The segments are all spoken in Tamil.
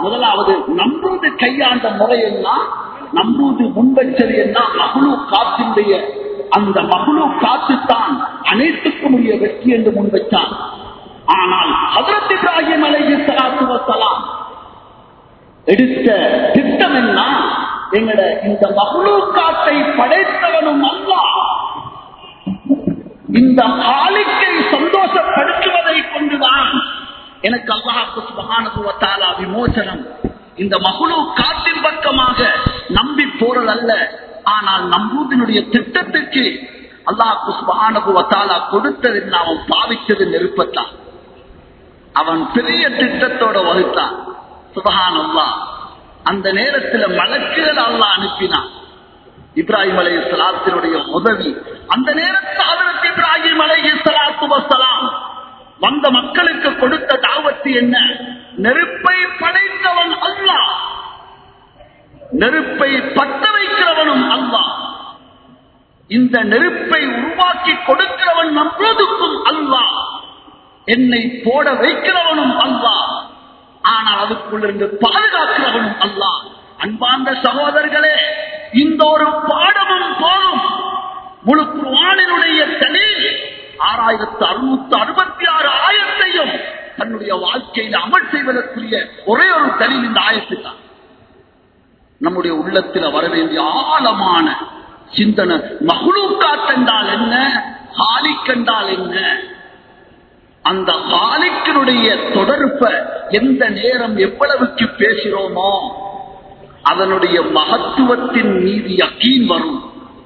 முதலாவது நம்பூது கையாண்ட முறை என்ன நம்பூது முன்வச்சது என்ன மகளு காத்தினுடைய அந்த மகளு காத்துத்தான் அனைத்துக்கும் உரிய வெற்றி என்று முன்வைத்தான் ஆனால் ஹதரத் இப்ராஹிம் அலைஹி ஸலாத்து வஸலாம் எடுத்த திட்டம் என்ன எங்கட இந்த மகளு காத்தை படைத்தவனும் அல்லாஹ் இந்த காலிக்கை சந்தோஷப்படுத்துவதை கொண்டுதான் எனக்கு அல்லாஹு சுபஹானஹு வ தஆலா விமோசனம் இந்த மகுழு காட்டின் பக்கமாக நம்பி போறது அல்ல ஆனால் நம்பூதினுடைய திட்டத்துக்கு அல்லாஹு சுபஹானஹு வ தஆலா கொடுத்தது அவன் பாவித்தது நெருப்பத்தான் அவன் பெரிய திட்டத்தோட வகுத்தான் சுபஹான் அல்லாஹ் அந்த நேரத்தில் மலக்குகள் அல்லாஹ் அனுப்பினான் இப்ராஹிம் அலை சலாத்தினுடைய உதவி அந்த நேரத்தில் அதற்கு இப்ராஹிம் அலை சலாத்து வசலாம் வந்த மக்களுக்கு கொடுத்த தாவத்து என்ன நெருப்பை படைத்தவன் அல்லாஹ் நெருப்பை பத்த வைக்கிறவனும் அல்லாஹ் இந்த நெருப்பை உருவாக்கி கொடுக்கிறவன் நம்புவதற்கும் அல்லாஹ் என்னை போட வைக்கிறவனும் அல்லாஹ் ஆனால் அதுக்குள்ளிருந்து பாதுகாக்கிறவனும் அல்லாஹ் அன்பார்ந்த சகோதரர்களே இந்த ஒரு பாடமும் போதும் முழு குர்ஆனினுடைய தனி ஆறாயிரத்து அறுநூத்தி அறுபத்தி ஆறு ஆயிரத்தையும் தன்னுடைய வாழ்க்கையில் அமல் செய்வதற்குரிய ஒரே ஒரு தனி இந்த ஆயத்து தான் நம்முடைய உள்ளத்தில் வர வேண்டிய ஆழமான சிந்தனை மகுழுக்காத் என்றால் என்ன ஹாலிக் என்றால் என்ன அந்த ஹாலிக்கினுடைய தொடர்பை எந்த நேரம் எவ்வளவுக்கு பேசுகிறோமோ அதனுடைய மகத்துவத்தின் மீது யக்கீன் வரும்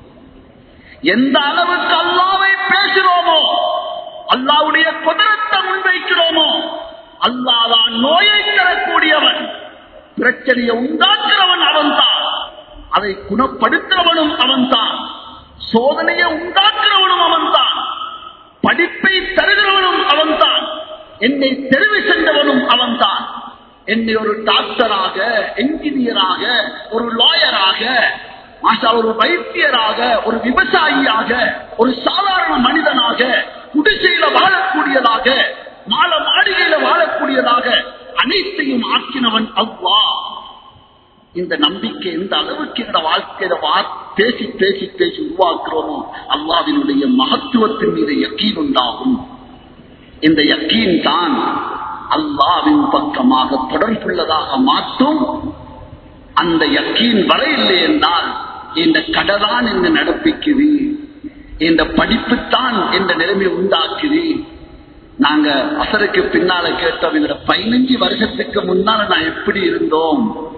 எந்த அளவுக்கு அல்லாவை பேசுகிறோமோ அல்லாவுடைய குதிரத்தை முன்வைக்கிறோமோ அல்லாதான் நோயை தரக்கூடியவன் பிரச்சனையை உண்டாக்குறவன் அவன்தான் அதை குணப்படுத்துறவனும் அவன்தான் சோதனையை உண்டாக்குறவனும் அவன்தான் படிப்பை தருகிறவனும் அவன்தான் என்னை தெரிவு சென்றவனும் அவன்தான் என்னை ஒரு டாக்டராக என்ஜினியராக ஒரு லாயராக மாஷா ஒரு வைத்தியராக ஒரு விவசாயியாக ஒரு சாதாரண மனிதனாக குடிசையில வாழக்கூடியதாக மால மாளிகையில வாழக்கூடியதாக அனைத்தையும் ஆக்கினவன் அவ்வா இந்த நம்பிக்கை எந்த அளவுக்கு இந்த வாழ்க்கையில வா- பேசி பேசி பேசி உருவாக்குறோமோ அல்லாவினுடைய மகத்துவத்தின் மீது யக்கீன் உண்டாகும் இந்த யக்கீன் தான் அல்லாவின் பக்கமாக தொடர்புள்ளதாக மாற்றும் அந்த யக்கீன் வரையில்லை என்றால் இந்த கடதான் என்ன நடப்பிக்குது இந்த படிப்புத்தான் என்ற நிலைமை உண்டாக்குது நாங்க அசருக்கு பின்னால கேட்டோம் இந்த பதினஞ்சு வருஷத்துக்கு முன்னால நான் எப்படி இருந்தோம்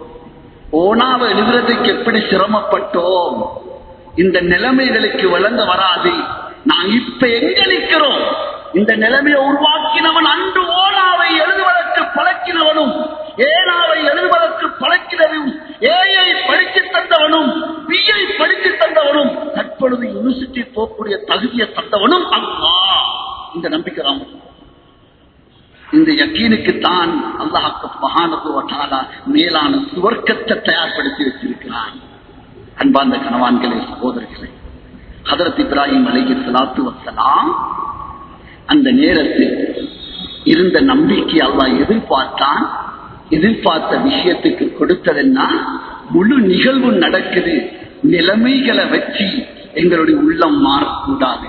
ஓனாவை எழுதுறதுக்கு எப்படி சிரமப்பட்டோம் இந்த நிலைமைகளுக்கு விளங்க வராது நான் இப்ப எங்க நிற்கிறோம் இந்த நிலைமையை உருவாக்கினவன் அன்று ஓனாவை எழுதுவதற்கு பழக்கினவனும் ஏனாவை எழுதுவதற்கு பழக்கினதும் ஏஐ படித்து தந்தவனும் பிஐ படித்து தந்தவனும் தற்பொழுது யூனிவர்சிட்டி போகக்கூடிய தகுதியை தந்தவனும் அல்லா இந்த நம்பிக்கை தான் இந்த யக்கீனுக்கு தான் அல்லாஹ் மகானதுவட்டாலா மேலான சுவர்க்கத்தை தயார்படுத்தி வச்சிருக்கிறான் அன்பார்ந்த கணவான்களே சகோதரர்களே ஹதரத் இப்ராஹிம் அலைஹி ஸலாத்து வஸலாம் அந்த நேரத்தில் இருந்த நம்பிக்கை அல்லாஹ் எதிர்பார்த்தான் எதிர்பார்த்த விஷயத்துக்கு கொடுத்ததுன்னா முழு நிகழ்வு நடக்குது நிலைமைகளை வச்சு எங்களுடைய உள்ளம் மாறக்கூடாது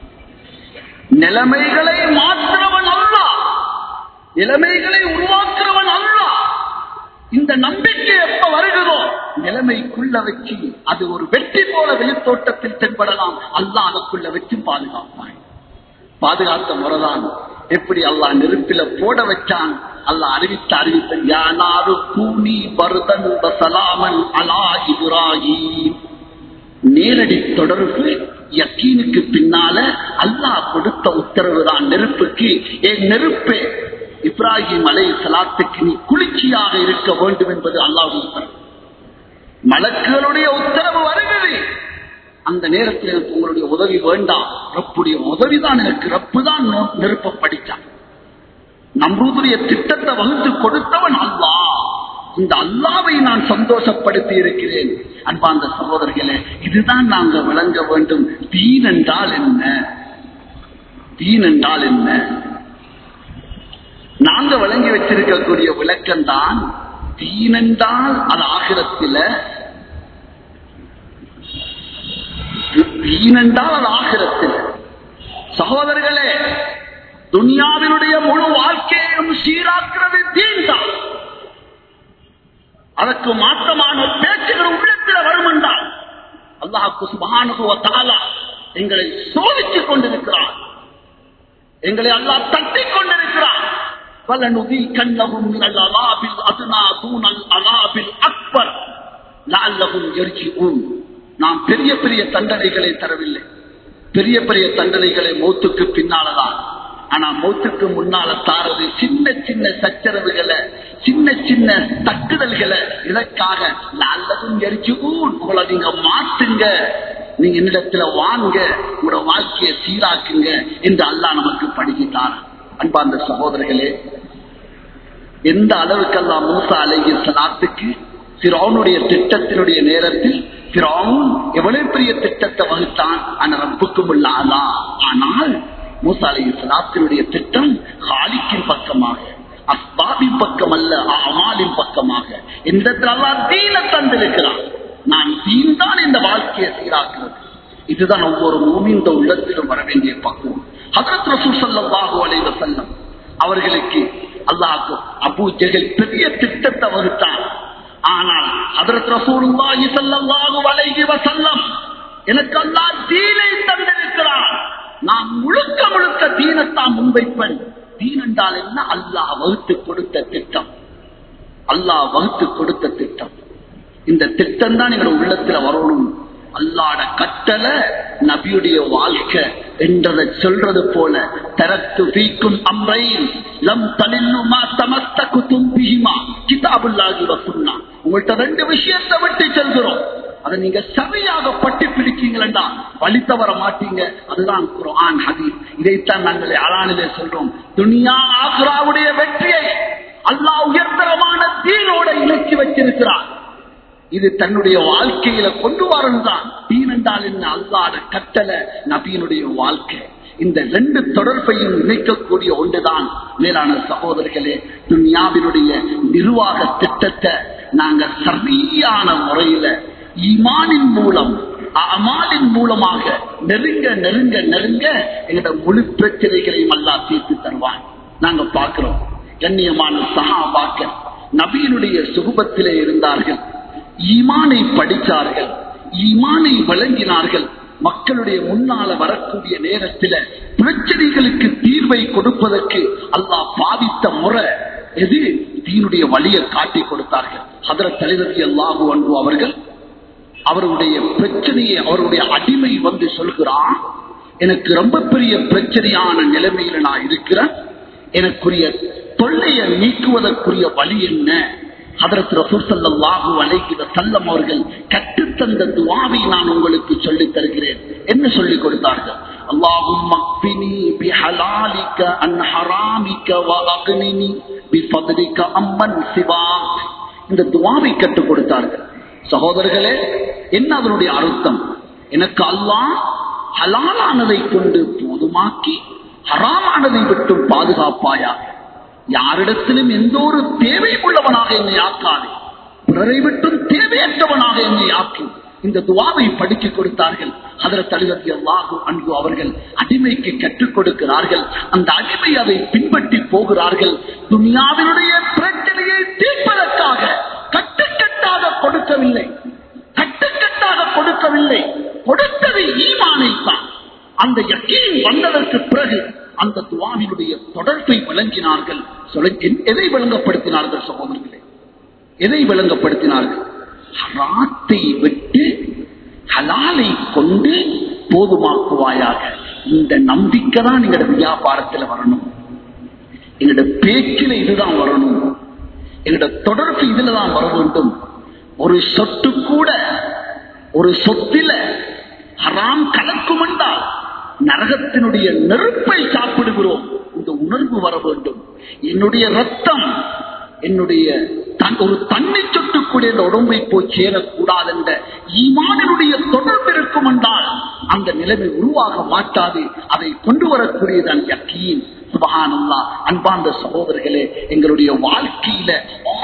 நிலைமைகளை மாற்றுறவன் அல்ல நிலைமைகளை உருவாக்குறவன் அல்ல இந்த நம்பிக்கை எப்ப வருகிறதோ நிலைமைக்குள்ள வச்சு அது ஒரு வெற்றி போல வெளித்தோட்டத்தில் தென்படலாம் அல்லா அதற்குள்ள வச்சு பாதுகாப்பான் பாதுகாத்த முறைதான் எப்படி அல்லாஹ் நெருப்பில போட வச்சான் அல்லாஹ் அறிவித்த அறிவித்தன் யானாரு கூனி பருதன் சலாமன் அலா இப்ராஹிம் நேரடி தொடர்பு யக்கீனுக்கு பின்னால அல்லாஹ் கொடுத்த உத்தரவு தான் நெருப்புக்கு ஏ நெருப்பே இப்ராஹிம் அலை சலாத்துக்கு நீ குளிர்ச்சியாக இருக்க வேண்டும் என்பது அல்லாஹ் உத்தரவு மலக்குகளுடைய உத்தரவு வருகிறது அந்த நேரத்தில் எனக்கு உங்களுடைய உதவி வேண்டாம் ரப்புடைய உதவிதான் எனக்கு ரப்பு தான் நெருப்ப படித்தான் நம்மளுடைய திட்டத்தை வகுத்து கொடுத்தவன் அல்லா இந்த அல்லாவை நான் சந்தோஷப்படுத்தி இருக்கிறேன் அன்பாந்த சகோதரர்களே இதுதான் நாங்க விளங்க வேண்டும் தீன் என்றால் என்ன தீன் என்றால் என்ன நாங்க வழங்கி வச்சிருக்கக்கூடிய விளக்கம் தான் தீனென்றால் அது ஆகிரத்தில தீனென்றால் அது ஆகிரத்தில் சகோதரர்களே துனியாவினுடைய முழு வாழ்க்கையையும் சீராக்குறது தீன் தான் அதற்கு மாற்றமான பேச்சுகள் உள்ளத்தில் வரும் என்றால் அல்லாஹுக்கு சுபஹானுகுவ தாலா எங்களை சோதித்துக் கொண்டிருக்கிறார் எங்களை அல்லாஹ் தட்டிக் கொண்டிருக்கிறார் وَلَنُذِيقَنَّهُم مِّنَ الْعَذَابِ الْأَدْنَىٰ دُونَ الْعَذَابِ الْأَكْبَرِ لَعَلَّهُمْ يَرْجِعُونَ நாம் பெரிய பெரிய தண்டனைகளை தரவில்லை பெரிய பெரிய தண்டனைகளை மௌத்துக்கு பின்னாலதான் ஆனா மௌத்துக்கு முன்னால தாரது சின்ன சின்ன சச்சரவுகளை சின்ன சின்ன தட்டுதல்களை இதற்காக நல்லதும் எரிச்சு உங்களை நீங்க மாத்துங்க நீங்க என்னிடத்துல வாங்க உங்களோட வாழ்க்கையை சீராக்குங்க என்று அல்லாஹ் நமக்கு படிக்கிறார் அன்பார்ந்த சகோதரர்களே எந்த அளவுக்கெல்லாம் மூசா அலைகி சலாத்துக்கு சிரோனுடைய திட்டத்தினுடைய நேரத்தில் சிரோன் எவ்வளவு பெரிய திட்டத்தை வகுத்தான் அந்த ரப்புக்கும் இல்லாதா ஆனால் மூசா அலைகி சலாத்தினுடைய திட்டம் ஹாலிக்கின் பக்கமாக அஸ்பாபின் பக்கம் அல்ல அமாலின் பக்கமாக இந்த தீன தந்திருக்கிறான் நான் தீன் தான் இந்த வாழ்க்கையை சீராக்குறது இதுதான் ஒவ்வொரு மூமிந்த உள்ளத்திலும் வர வேண்டிய பக்குவம் ஹதரத் ரசூல் ஸல்லல்லாஹு அலைஹி வஸல்லம் அவர்களுக்கு அல்லாஹ் அபூ ஜஹல் பெரிய திட்டத்தை வகுத்தான் ஆனால் ஹதரத் ரசூலுல்லாஹி ஸல்லல்லாஹு அலைஹி வஸல்லம் எனக்கு அல்லாஹ் தீனை தந்திருக்கிறான் நான் முழுக்க முழுக்க தீனத்தான் முன்வைப்பேன் தீன் என்றால் என்ன அல்லாஹ் வகுத்து கொடுத்த திட்டம் அல்லாஹ் வகுத்து கொடுத்த திட்டம் இந்த திட்டம் தான் எங்களோட உள்ளத்துல வரணும் அல்லாட கட்டளை நபியுடைய வாழ்க்கை என்றதை சொல்றது போல தரத்து வீக்கும் அம்ரைன் லம் தலில்லுமா தமஸ்த குத்தும் பிஹிமா கிதாபுல்லாகி வசுன்னா உங்கள்கிட்ட ரெண்டு விஷயத்தை விட்டு செல்கிறோம் அதை நீங்க சரியாக பட்டி பிடிக்கீங்களா வழி தவற மாட்டீங்க அதுதான் குர்ஆன் ஹதீஸ் இதைத்தான் நாங்கள் அலானிலே சொல்றோம் துனியா ஆக்ராவுடைய வெற்றியை அல்லாஹ் உயர்தரமான தீனோட இணைச்சி வச்சிருக்கிறார் இது தன்னுடைய வாழ்க்கையில கொண்டு வரணும்தான் தீன் என்றால் என்ன அல்லாட கட்டளை நபியினுடைய வாழ்க்கை இந்த ரெண்டு தொடர்பையும் இணைக்கக்கூடிய ஒன்றுதான் மேலான சகோதரர்களே துன்யாவினுடைய நிர்வாக திட்டத்தை நாங்க சரியான முறையில ஈமானின் மூலம் அமாலின் மூலமாக நெருங்க நெருங்க நெருங்க எங்களோட முழு பிரச்சனைகளையும் அல்லா தீர்த்து தருவான் நாங்க பார்க்கிறோம் கண்ணியமான சகாபாக்கள் நபியினுடைய சுகுபத்திலே இருந்தார்கள் ஈமானை படித்தார்கள் ஈமானை வழங்கினார்கள் மக்களுடைய முன்னால வரக்கூடிய நேரத்தில் பிரச்சனைகளுக்கு தீர்வை கொடுப்பதற்கு அல்லாஹ் பாவித்த முறை எது தீனுடைய வழியை காட்டி கொடுத்தார்கள் அதர தலைவர் அல்லாஹு அன்பு அவர்கள் அவருடைய பிரச்சனையை அவருடைய அடிமை வந்து சொல்கிறான் எனக்கு ரொம்ப பெரிய பிரச்சனையான நிலைமையில நான் இருக்கிறேன் எனக்குரிய தொல்லையை நீக்குவதற்குரிய வழி என்ன அதற்கு ரசூல் ஸல்லல்லாஹு அலைஹி வஸல்லம் அவர்கள் கற்றுத்தந்த துஆவை நான் உங்களுக்கு சொல்லித் தருகிறேன் என்ன சொல்லிக் கொடுத்தார்கள் اللهم اكفني بحلالك عن حرامك واغنني بفضلك عمن سواك இந்த துஆவை கற்றுக் கொடுத்தார்கள் சகோதரர்களே என்ன அதனுடைய அர்த்தம் எனக்கு அல்லாஹ் ஹலாலானதை கொண்டு போதுமாக்கி ஹராமானதை விட்டு பாதுகாப்பாயா யாரிடத்திலும் எந்த ஒரு தேவையும் உள்ளவனாக என்னை ஆக்காதே பிறரை விட்டும் தேவையற்றவனாக என்னை ஆக்கி இந்த துவாவை படிக்க கொடுத்தார்கள் அதில் தழுவத்தி அல்லாஹு அன்பு அவர்கள் அடிமைக்கு கற்றுக் கொடுக்கிறார்கள் அந்த அடிமை அதை பின்பற்றி போகிறார்கள் துனியாவினுடைய பிரச்சனையை தீர்ப்பதற்காக கட்டுக்கட்டாக கொடுக்கவில்லை கட்டுக்கட்டாக கொடுக்கவில்லை கொடுத்தது ஈமானை தான் அந்த யக்கீன் வந்ததற்கு பிறகு அந்த துவாவினுடைய தொடர்பை வழங்கினார்கள் எதை விளங்கப்படுத்தினார்கள் சகோதரர்களே எதை விளங்கப்படுத்தினார்கள் ஹராத்தை விட்டு ஹலாலை கொண்டு போதுமாக்குவாயாக இந்த நம்பிக்கை தான் எங்களோட வியாபாரத்தில் வரணும் எங்களோட பேச்சில இதுதான் வரணும் எங்களோட தொடர்பு இதுல தான் வர வேண்டும் ஒரு சொட்டு கூட ஒரு சொத்தில ஹராம் கலக்கும் என்றால் நரகத்தினுடைய நெருப்பை சாப்பிடுகிறோம் இந்த உணர்வு வர வேண்டும் என்னுடைய ரத்தம் என்னுடைய ஒரு தண்ணி சொட்டுக்கூடிய இந்த உடம்பை போய் சேரக்கூடாது என்ற ஈமானினுடைய தொடர்பு இருக்கும் என்றால் அந்த நிலைமை உருவாக மாட்டாது அதை கொண்டு வரக்கூடியதான் யக்கீன் சுபகானல்லா அன்பார்ந்த சகோதரர்களே எங்களுடைய வாழ்க்கையில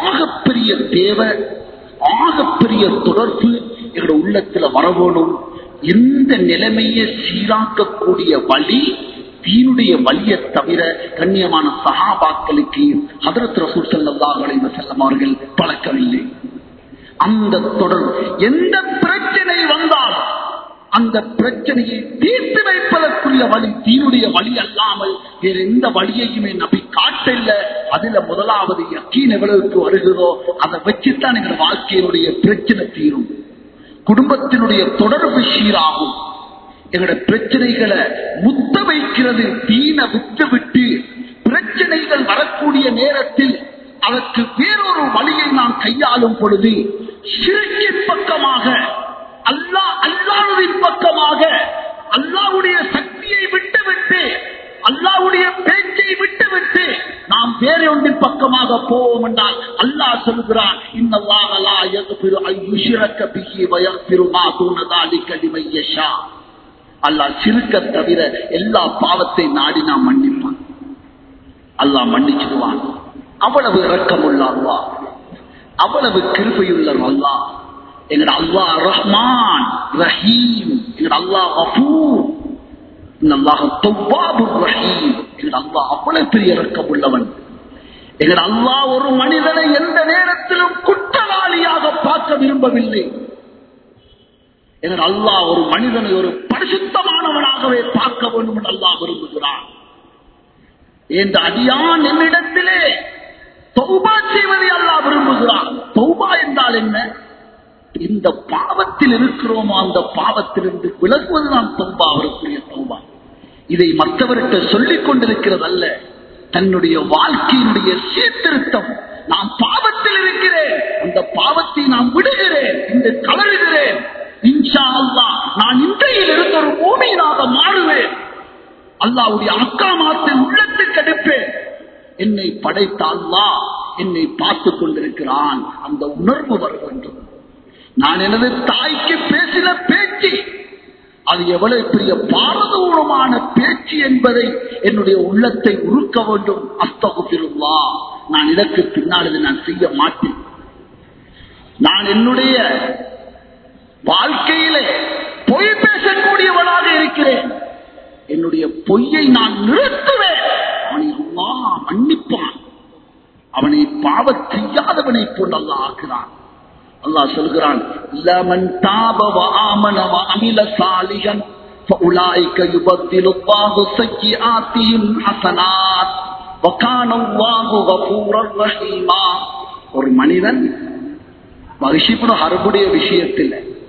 ஆகப்பெரிய தேவை ஆகப்பெரிய தொடர்பு எங்களோட உள்ளத்துல வரவேணும் எந்த நிலைமையை சீராக்கக்கூடிய வழி தீனுடைய வழியை தவிர கண்ணியமான சகாபாக்களுக்கு ஹதரத் ரசூல் ஸல்லல்லாஹு அலைஹி வஸல்லம் அவர்கள் பழக்கவில்லை அந்த தொடர் எந்த பிரச்சனை வந்தாலும் அந்த பிரச்சனையை தீர்த்து வைப்பதற்குரிய வழி தீனுடைய வழி அல்லாமல் வேற எந்த வழியையுமே நபி காட்டல அதுல முதலாவது யக்கீன் எவ்வளவுக்கு வருகிறதோ அதை வச்சுத்தான் எங்க வாழ்க்கையினுடைய பிரச்சனை தீரும் குடும்பத்தினுடைய தொடர்பு சீராகும் எங்களுடைய பிரச்சனைகளை முத்த வைக்கிறது தீன விட்டு விட்டு பிரச்சனைகள் வரக்கூடிய நேரத்தில் அதற்கு வேறொரு வழியை நாம் கையாளும் பொழுது சிறுக்கின் பக்கமாக அல்லா அல்லாஹ்வின் பக்கமாக அல்லாஹ்வுடைய சக்தியை விட்டுவிட்டு அல்லாஹ்வுடைய பேச்சை விட்டுவிட்டு நாம் வேற ஒன்றின் பக்கமாக போவோம் என்றால் அல்லாஹ் சொல்கிறான் இன்னல்லாஹ லா யக்ஃபிரு அன் யுஷ்ரக பிஹி வ யக்ஃபிரு மா தூன ذلك لمن يشاء அல்லாஹ் சிறுக்க தவிர எல்லா பாவத்தை நாடி நாம் மன்னிப்பான் அல்லாஹ் மன்னிச்சிடுவான் அவ்வளவு இரக்கமுள்ள அல்லாஹ் அவ்வளவு கிருபையுள்ள அல்லாஹ் எங்கட அல்லாஹ் ரஹ்மான் ரஹீம் எங்கட அல்லாஹ் கஃபூர் அல்லாஹ் தவ்வாபுர் ரஹீம் எங்கட அல்லாஹ் அவ்வளவு பெரிய இரக்கமுள்ளவன் எங்கட அல்லாஹ் ஒரு மனிதனை எந்த நேரத்திலும் குற்றவாளியாக பார்க்க விரும்பவில்லை எங்கள் அல்லாஹ் ஒரு மனிதனை ஒரு பரிசுத்தமானவனாகவே பார்க்க வேண்டும் என்று அல்லாஹ் விரும்புகிறான் இந்த அடியான் என்னிடத்திலே தௌபா செய்வதை அல்லாஹ் விரும்புகிறான் தௌபா என்றால் என்ன இந்த பாவத்தில் இருக்கிறோமோ அந்த பாவத்திலிருந்து விலகுவதுதான் தௌபா அவருக்குரிய தௌபா இதை மற்றவர்கிட்ட சொல்லிக் கொண்டிருக்கிறது அல்ல தன்னுடைய வாழ்க்கையினுடைய சீர்திருத்தம் நான் பாவத்தில் இருக்கிறேன் அந்த பாவத்தை நான் விடுகிறேன் இந்த கலருகிறேன் இன்ஷா அல்லாஹ் நான் இன்றையில் இருந்து ஒரு பூமியினாக மாறுவேன் அல்லாவுடைய அக்காமாத்தை உள்ளத்துக்கு எடுப்பேன் என்னை படைத்த அல்லாஹ் என்னை பார்த்து கொண்டிருக்கிறான் அந்த உணர்வு வர வேண்டும் நான் எனது தாய்க்கு பேசின பேச்சு அது எவ்வளவு பெரிய பாரதூரமான பேச்சு என்பதை என்னுடைய உள்ளத்தை உருக்க வேண்டும் அஸ்தகுபிருல்லா நான் இதற்கு பின்னால் இதை நான் செய்ய மாட்டேன் நான் என்னுடைய வாழ்க்கையிலே பொய் பேசக்கூடியவனாக இருக்கிறேன் என்னுடைய பொய்யை நான் நிறுத்துவேன் அவனை அல்லா மன்னிப்பான் அவனை பாவ செய்யாதவனை போன்று அல்லா ஆக்குறான் அல்லாஹ் சொல்கிறான் லமன் தாப வஆமன வஅமில சாலிஹன் فأولئك يبدل الله سيئاتهم حسنات وكان الله غفورا رحيما ஒரு மனிதன் மகிஷிபுன ஹர்புடைய விஷயத்தில்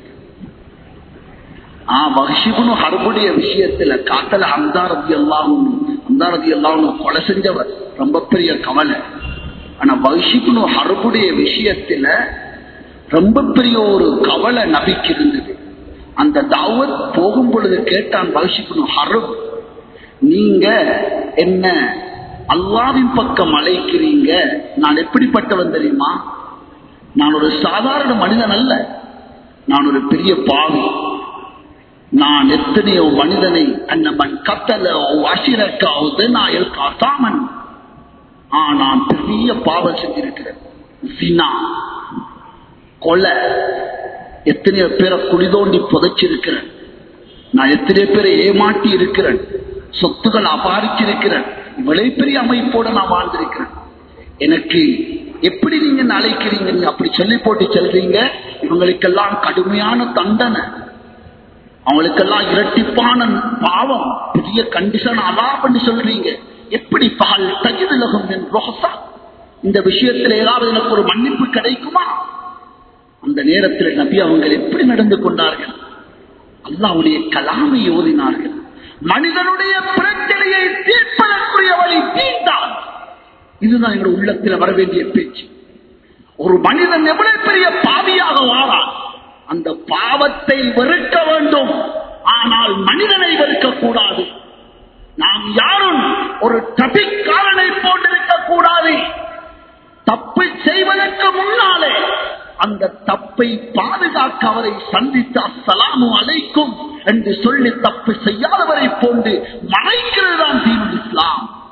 ஆ மகிஷிபுனு ஹர்புடைய விஷயத்துல காத்தல ஹம்தாரதி எல்லாம் ஹம்தாரதி எல்லாம் கொலை செஞ்சவர் ரொம்ப பெரிய கவலை ஆனா மகிஷிபுனு ஹர்புடைய விஷயத்துல ரொம்ப பெரிய ஒரு கவலை நபிக்கு இருந்தது அந்த தாவத் போகும் பொழுது கேட்டான் பகிஷிபுனு ஹர்ப் நீங்க என்ன அல்லாவின் பக்கம் அழைக்கிறீங்க நான் எப்படிப்பட்டவன் தெரியுமா நான் ஒரு சாதாரண மனிதன் அல்ல நான் ஒரு பெரிய பாவி நான் எத்தனையோ மனிதனை அன்னமன் கத்தல அசிரக்காவது நான் காத்தாமன் ஆ நான் பெரிய பாவம் செஞ்சிருக்கிறேன் சினா கொலை எத்தனையோ பேரை குளிதோண்டி புதைச்சிருக்கிறேன் நான் எத்தனையோ பேரை ஏமாட்டி இருக்கிறேன் சொத்துக்கள் அபாரிச்சிருக்கிறேன் இவ்வளவு பெரிய அமைப்போட நான் வாழ்ந்திருக்கிறேன் எனக்கு எப்படி நீங்க அழைக்கிறீங்க நீங்க அப்படி சொல்லி போட்டு சொல்றீங்க இவங்களுக்கெல்லாம் கடுமையான தண்டனை அவங்களுக்கெல்லாம் இரட்டிப்பான பாவம் பெரிய கண்டிஷன் அலா பண்ணி சொல்றீங்க எப்படி பகல் தகுதிலகம் ரோசா இந்த விஷயத்துல ஏதாவது எனக்கு ஒரு மன்னிப்பு கிடைக்குமா அந்த நேரத்தில் நபி அவங்க எப்படி நடந்து கொண்டார்கள் அல்லாவுடைய கலாமை ஓதினார்கள் மனிதனுடைய பிரச்சனையை தீர்ப்பதற்குரிய வழி தீர்ந்தான் இதுதான் எங்கள் உள்ளத்தில் வர வேண்டிய பேச்சு ஒரு மனிதன் எவ்வளவு பெரிய பாவியாக வாரான் அந்த பாவத்தை வெறுக்க வேண்டும் ஆனால் மனிதனை வெறுக்க கூடாது நாம் யாரும் ஒரு தபிக்காரனை போட்டிருக்க கூடாது தப்பு செய்வதற்கு முன்னாலே அந்த தப்பை பாதுகாக்க அவரை சந்தித்து அஸ்ஸலாமு அலைக்கும் என்று சொல்லி தப்பு செய்யாதவரை போன்று மறைக்கிறது தான் தீனுல் இஸ்லாம்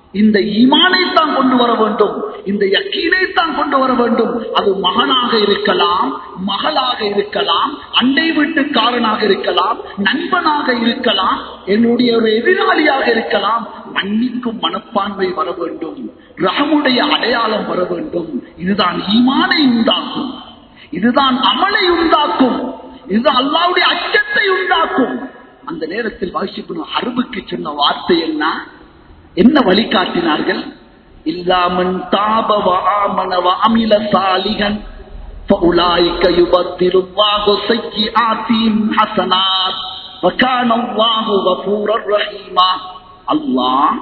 இந்த ஈமானை தான் கொண்டு வர வேண்டும் இந்த யக்கீனை தான் கொண்டு வர வேண்டும் அது மகனாக இருக்கலாம் மகளாக இருக்கலாம் அண்டை வீட்டுக்காரனாக இருக்கலாம் நண்பனாக இருக்கலாம் என்னுடைய ஒரு எதிராளியாக இருக்கலாம் மன்னிக்கும் மனப்பான்மை வர வேண்டும் ரகமுடைய அடையாளம் வர வேண்டும் இதுதான் ஈமானை உண்டாக்கும் இதுதான் அமலை உண்டாக்கும் இதுதான் அல்லாவுடைய அச்சத்தை உண்டாக்கும் அந்த நேரத்தில் வாசிக்கணும் அருபுக்கு சொன்ன வார்த்தை என்ன என்ன வழிகாட்டினார்கள் இல்லாமன் தாப வாமன வாமில சாலிகன் فأولئك يبدل الله سيئاتهم حسنات وكان الله غفورا رحيما அல்லாஹ்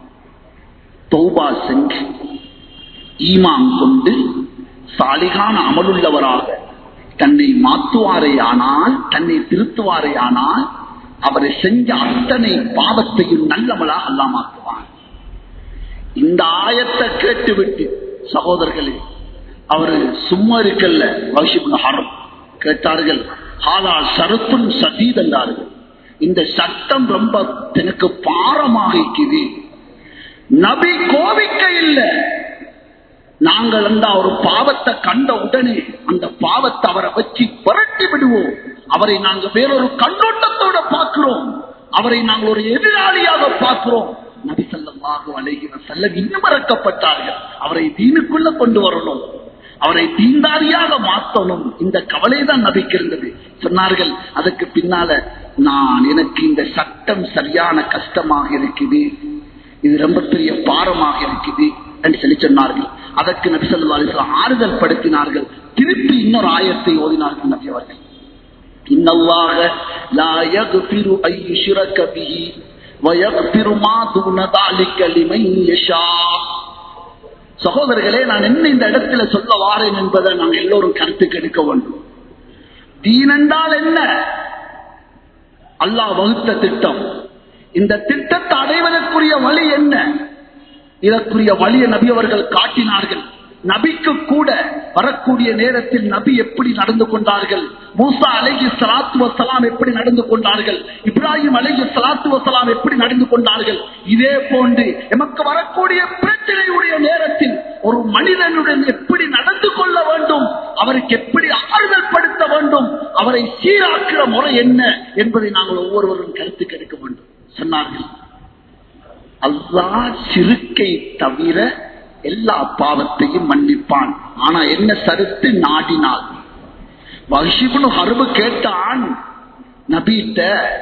தௌபா செஞ்சு ஈமான் கொண்டு சாலிகான அமலுள்ளவராக தன்னை மாற்றுவாரே ஆனால் தன்னை திருத்துவாரே ஆனால் அவரை செஞ்ச அத்தனை பாவத்தையும் நல்லவளாக அல்லா மாற்றுவான் இந்த ஆயத்தை கேட்டுவிட்டு சகோதரர்களே அவரு சும்மா இருக்கல்ல வகிஷிபுன் கேட்டார்கள் ஆனால் சருத்தும் சதீத் என்றார்கள் இந்த சட்டம் ரொம்ப எனக்கு பாரமாக இருக்குது நபி கோபிக்க இல்லை நாங்கள் அந்த ஒரு பாவத்தை கண்ட உடனே அந்த பாவத்தை அவரை வச்சு புரட்டி விடுவோம் அவரை நாங்கள் வேறொரு கண்ணோட்டத்தோட பார்க்கிறோம் அவரை நாங்கள் ஒரு எதிராளியாக பார்க்கிறோம் நபி சல்லமாக அலைகிற செல்ல இன்னும் மறக்கப்பட்டார்கள் அவரை தீனுக்குள்ள கொண்டு வரணும் அவரை தீண்டாரியாக மாற்றணும் இந்த கவலை தான் நபிக்கு இருந்தது சொன்னார்கள் அதுக்கு பின்னால நான் எனக்கு இந்த சட்டம் சரியான கஷ்டமாக இருக்குது இது ரொம்ப பெரிய பாரமாக இருக்குது என்று சொல்லி சொன்னார்கள் அதற்கு நபி சொல்லா அலிஸ்லாம் ஆறுதல் படுத்தினார்கள் திருப்பி இன்னொரு ஆயத்தை ஓதினார்கள் நபி அவர்கள் இன்னல்லாக லா யக்ஃபிரு ஐ யுஷ்ரக பிஹி வயக்ஃபிரு மா தூன தாலிக லிமன் யஷா சகோதரர்களே நான் என்ன இந்த இடத்துல சொல்ல வாரேன் என்பதை நாங்கள் எல்லோரும் கருத்துக்கு எடுக்க வேண்டும் தீன் என்றால் என்ன அல்லாஹ் வகுத்த திட்டம் இந்த திட்டத்தை அடைவதற்குரிய வழி என்ன இதற்குரிய வழியை நபி அவர்கள் காட்டினார்கள் நபிக்கு கூட வரக்கூடிய நேரத்தில் நபி எப்படி நடந்து கொண்டார்கள் மூசா அலைகி சலாத்து வசலாம் எப்படி நடந்து கொண்டார்கள் இப்ராஹிம் அலைகி சலாத்து வசலாம் எப்படி நடந்து கொண்டார்கள் இதே போன்று எமக்கு வரக்கூடிய பிரச்சனையுடைய நேரத்தில் ஒரு மனிதனுடன் எப்படி நடந்து கொள்ள வேண்டும் அவருக்கு எப்படி ஆறுதல் படுத்த வேண்டும் அவரை சீராக்குற முறை என்ன என்பதை நாங்கள் ஒவ்வொருவரும் கருத்து கெடுக்க வேண்டும் சொன்னார்கள் அல்லா சிறுக்கை தவிர எல்லா பாவத்தையும் மன்னிப்பான் ஆனா என்ன சருத்து நாடினால் வகிஷிபுனு ஹருபு கேட்டான் நபிட்ட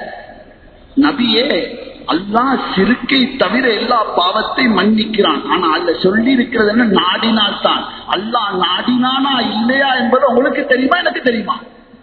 நபியே அல்லா சிறுக்கை தவிர எல்லா பாவத்தையும் மன்னிக்கிறான் ஆனா அல்ல சொல்லி இருக்கிறது என்ன நாடினால் தான் அல்லா நாடினானா இல்லையா என்பது உங்களுக்கு தெரியுமா எனக்கு தெரியுமா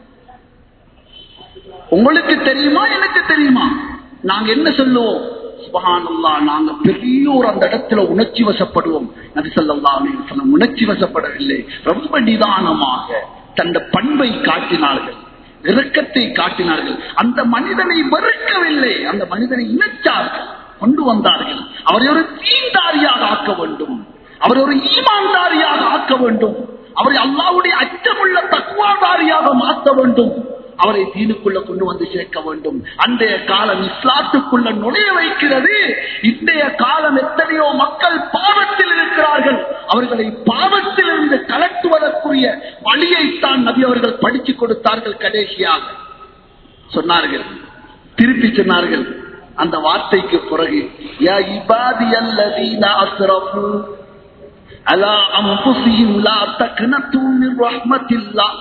உங்களுக்கு தெரியுமா எனக்கு தெரியுமா நாங்க என்ன சொல்லுவோம் சுபஹானல்லா நாங்க பெரியோர் அந்த இடத்துல உணர்ச்சி வசப்படுவோம் நபி சொல்லா உணர்ச்சி வசப்படவில்லை ரொம்ப நிதானமாக தந்த பண்பை காட்டினார்கள் இறக்கத்தை காட்டினார்கள் அந்த மனிதனை வெறுக்கவில்லை அந்த மனிதனை இணைச்சார்கள் கொண்டு வந்தார்கள் அவரை ஒரு தீண்டாரியாக ஆக்க வேண்டும் அவரை ஒரு ஈமான்தாரியாக ஆக்க வேண்டும் அவரை அல்லாவுடைய அச்சமுள்ள தக்குவாதாரியாக மாற்ற வேண்டும் அவரை தீனுக்குள்ள கொண்டு வந்து சேர்க்க வேண்டும் அன்றைய காலம் இஸ்லாத்துக்குள்ள நுழைய வைக்கிறது இன்றைய காலம் எத்தனையோ மக்கள் பாவத்தில் இருக்கிறார்கள் அவர்களை பாவத்தில் இருந்து கலட்டுவதற்குரிய வழியைத்தான் நபி அவர்கள் படிச்சு கொடுத்தார்கள் கடைசியாக சொன்னார்கள் திருப்பி சொன்னார்கள் அந்த வார்த்தைக்கு பிறகு யா இபாதி அல்லதீன அஸ்ரஃபு அலா அன்ஃபுஸிஹிம் லா தக்னது மின் ரஹ்மத்தில்லாஹ்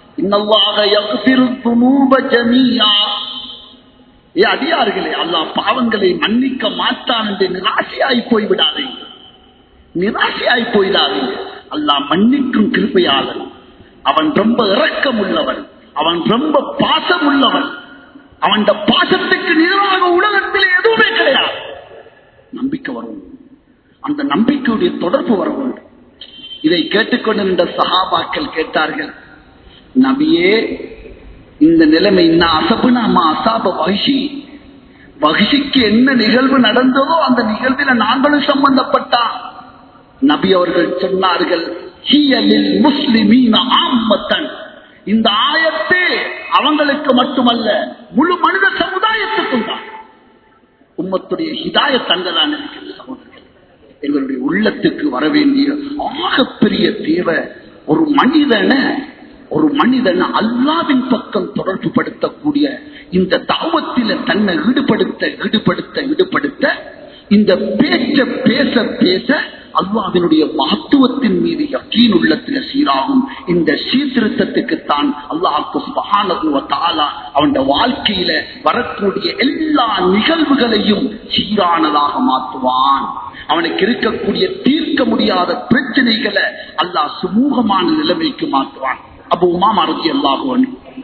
அடியார்களே அல்லா பாவங்களை மன்னிக்க மாட்டான் என்று நிராசையாய் போய்விடாதீங்க நிராசையாய் போய்டாதீங்க அல்லா மன்னிக்கும் கிருப்பையாளன் அவன் ரொம்ப இரக்கம் உள்ளவன் அவன் ரொம்ப பாசம் உள்ளவன் அவன் பாசத்துக்கு நிகராக உலகத்தில் எதுவுமே கிடையாது நம்பிக்கை வரும் அந்த நம்பிக்கையுடைய தொடர்பு வர வேண்டும் இதை கேட்டுக்கொண்டு நின்ற சகாபாக்கள் கேட்டார்கள் நபியே இந்த நிலைமை இன்னும் அசப்பு நாம அசாப வகிஷி வகிஷிக்கு என்ன நிகழ்வு நடந்ததோ அந்த நிகழ்வில் நாங்களும் சம்பந்தப்பட்டா நபி அவர்கள் சொன்னார்கள் முஸ்லிமீன ஆம்மத்தன் இந்த ஆயத்தே அவங்களுக்கு மட்டுமல்ல முழு மனித சமுதாயத்துக்கும் தான் உம்மத்துடைய ஹிதாயத் அங்கதான் இருக்கிறது சகோதரர்கள் எங்களுடைய உள்ளத்துக்கு வர வேண்டிய ஆகப்பெரிய தேவை ஒரு மனிதனை ஒரு மனிதன் அல்லாவின் பக்கம் தொடர்பு படுத்தக்கூடிய இந்த தாவத்தில தன்னை ஈடுபடுத்த ஈடுபடுத்த ஈடுபடுத்த இந்த பேச்ச பேச பேச அல்லாவினுடைய மகத்துவத்தின் மீது யக்கீன் உள்ளத்தில் சீராகும் இந்த சீர்திருத்தத்துக்கு தான் அல்லாஹுக்கு சுபஹானஹு தாலா அவன் வாழ்க்கையில வரக்கூடிய எல்லா நிகழ்வுகளையும் சீரானதாக மாற்றுவான் அவனுக்கு இருக்கக்கூடிய தீர்க்க முடியாத பிரச்சனைகளை அல்லாஹ் சுமூகமான நிலைமைக்கு மாற்றுவான் அப்போ உமாமா ரதி அல்லாஹுவன்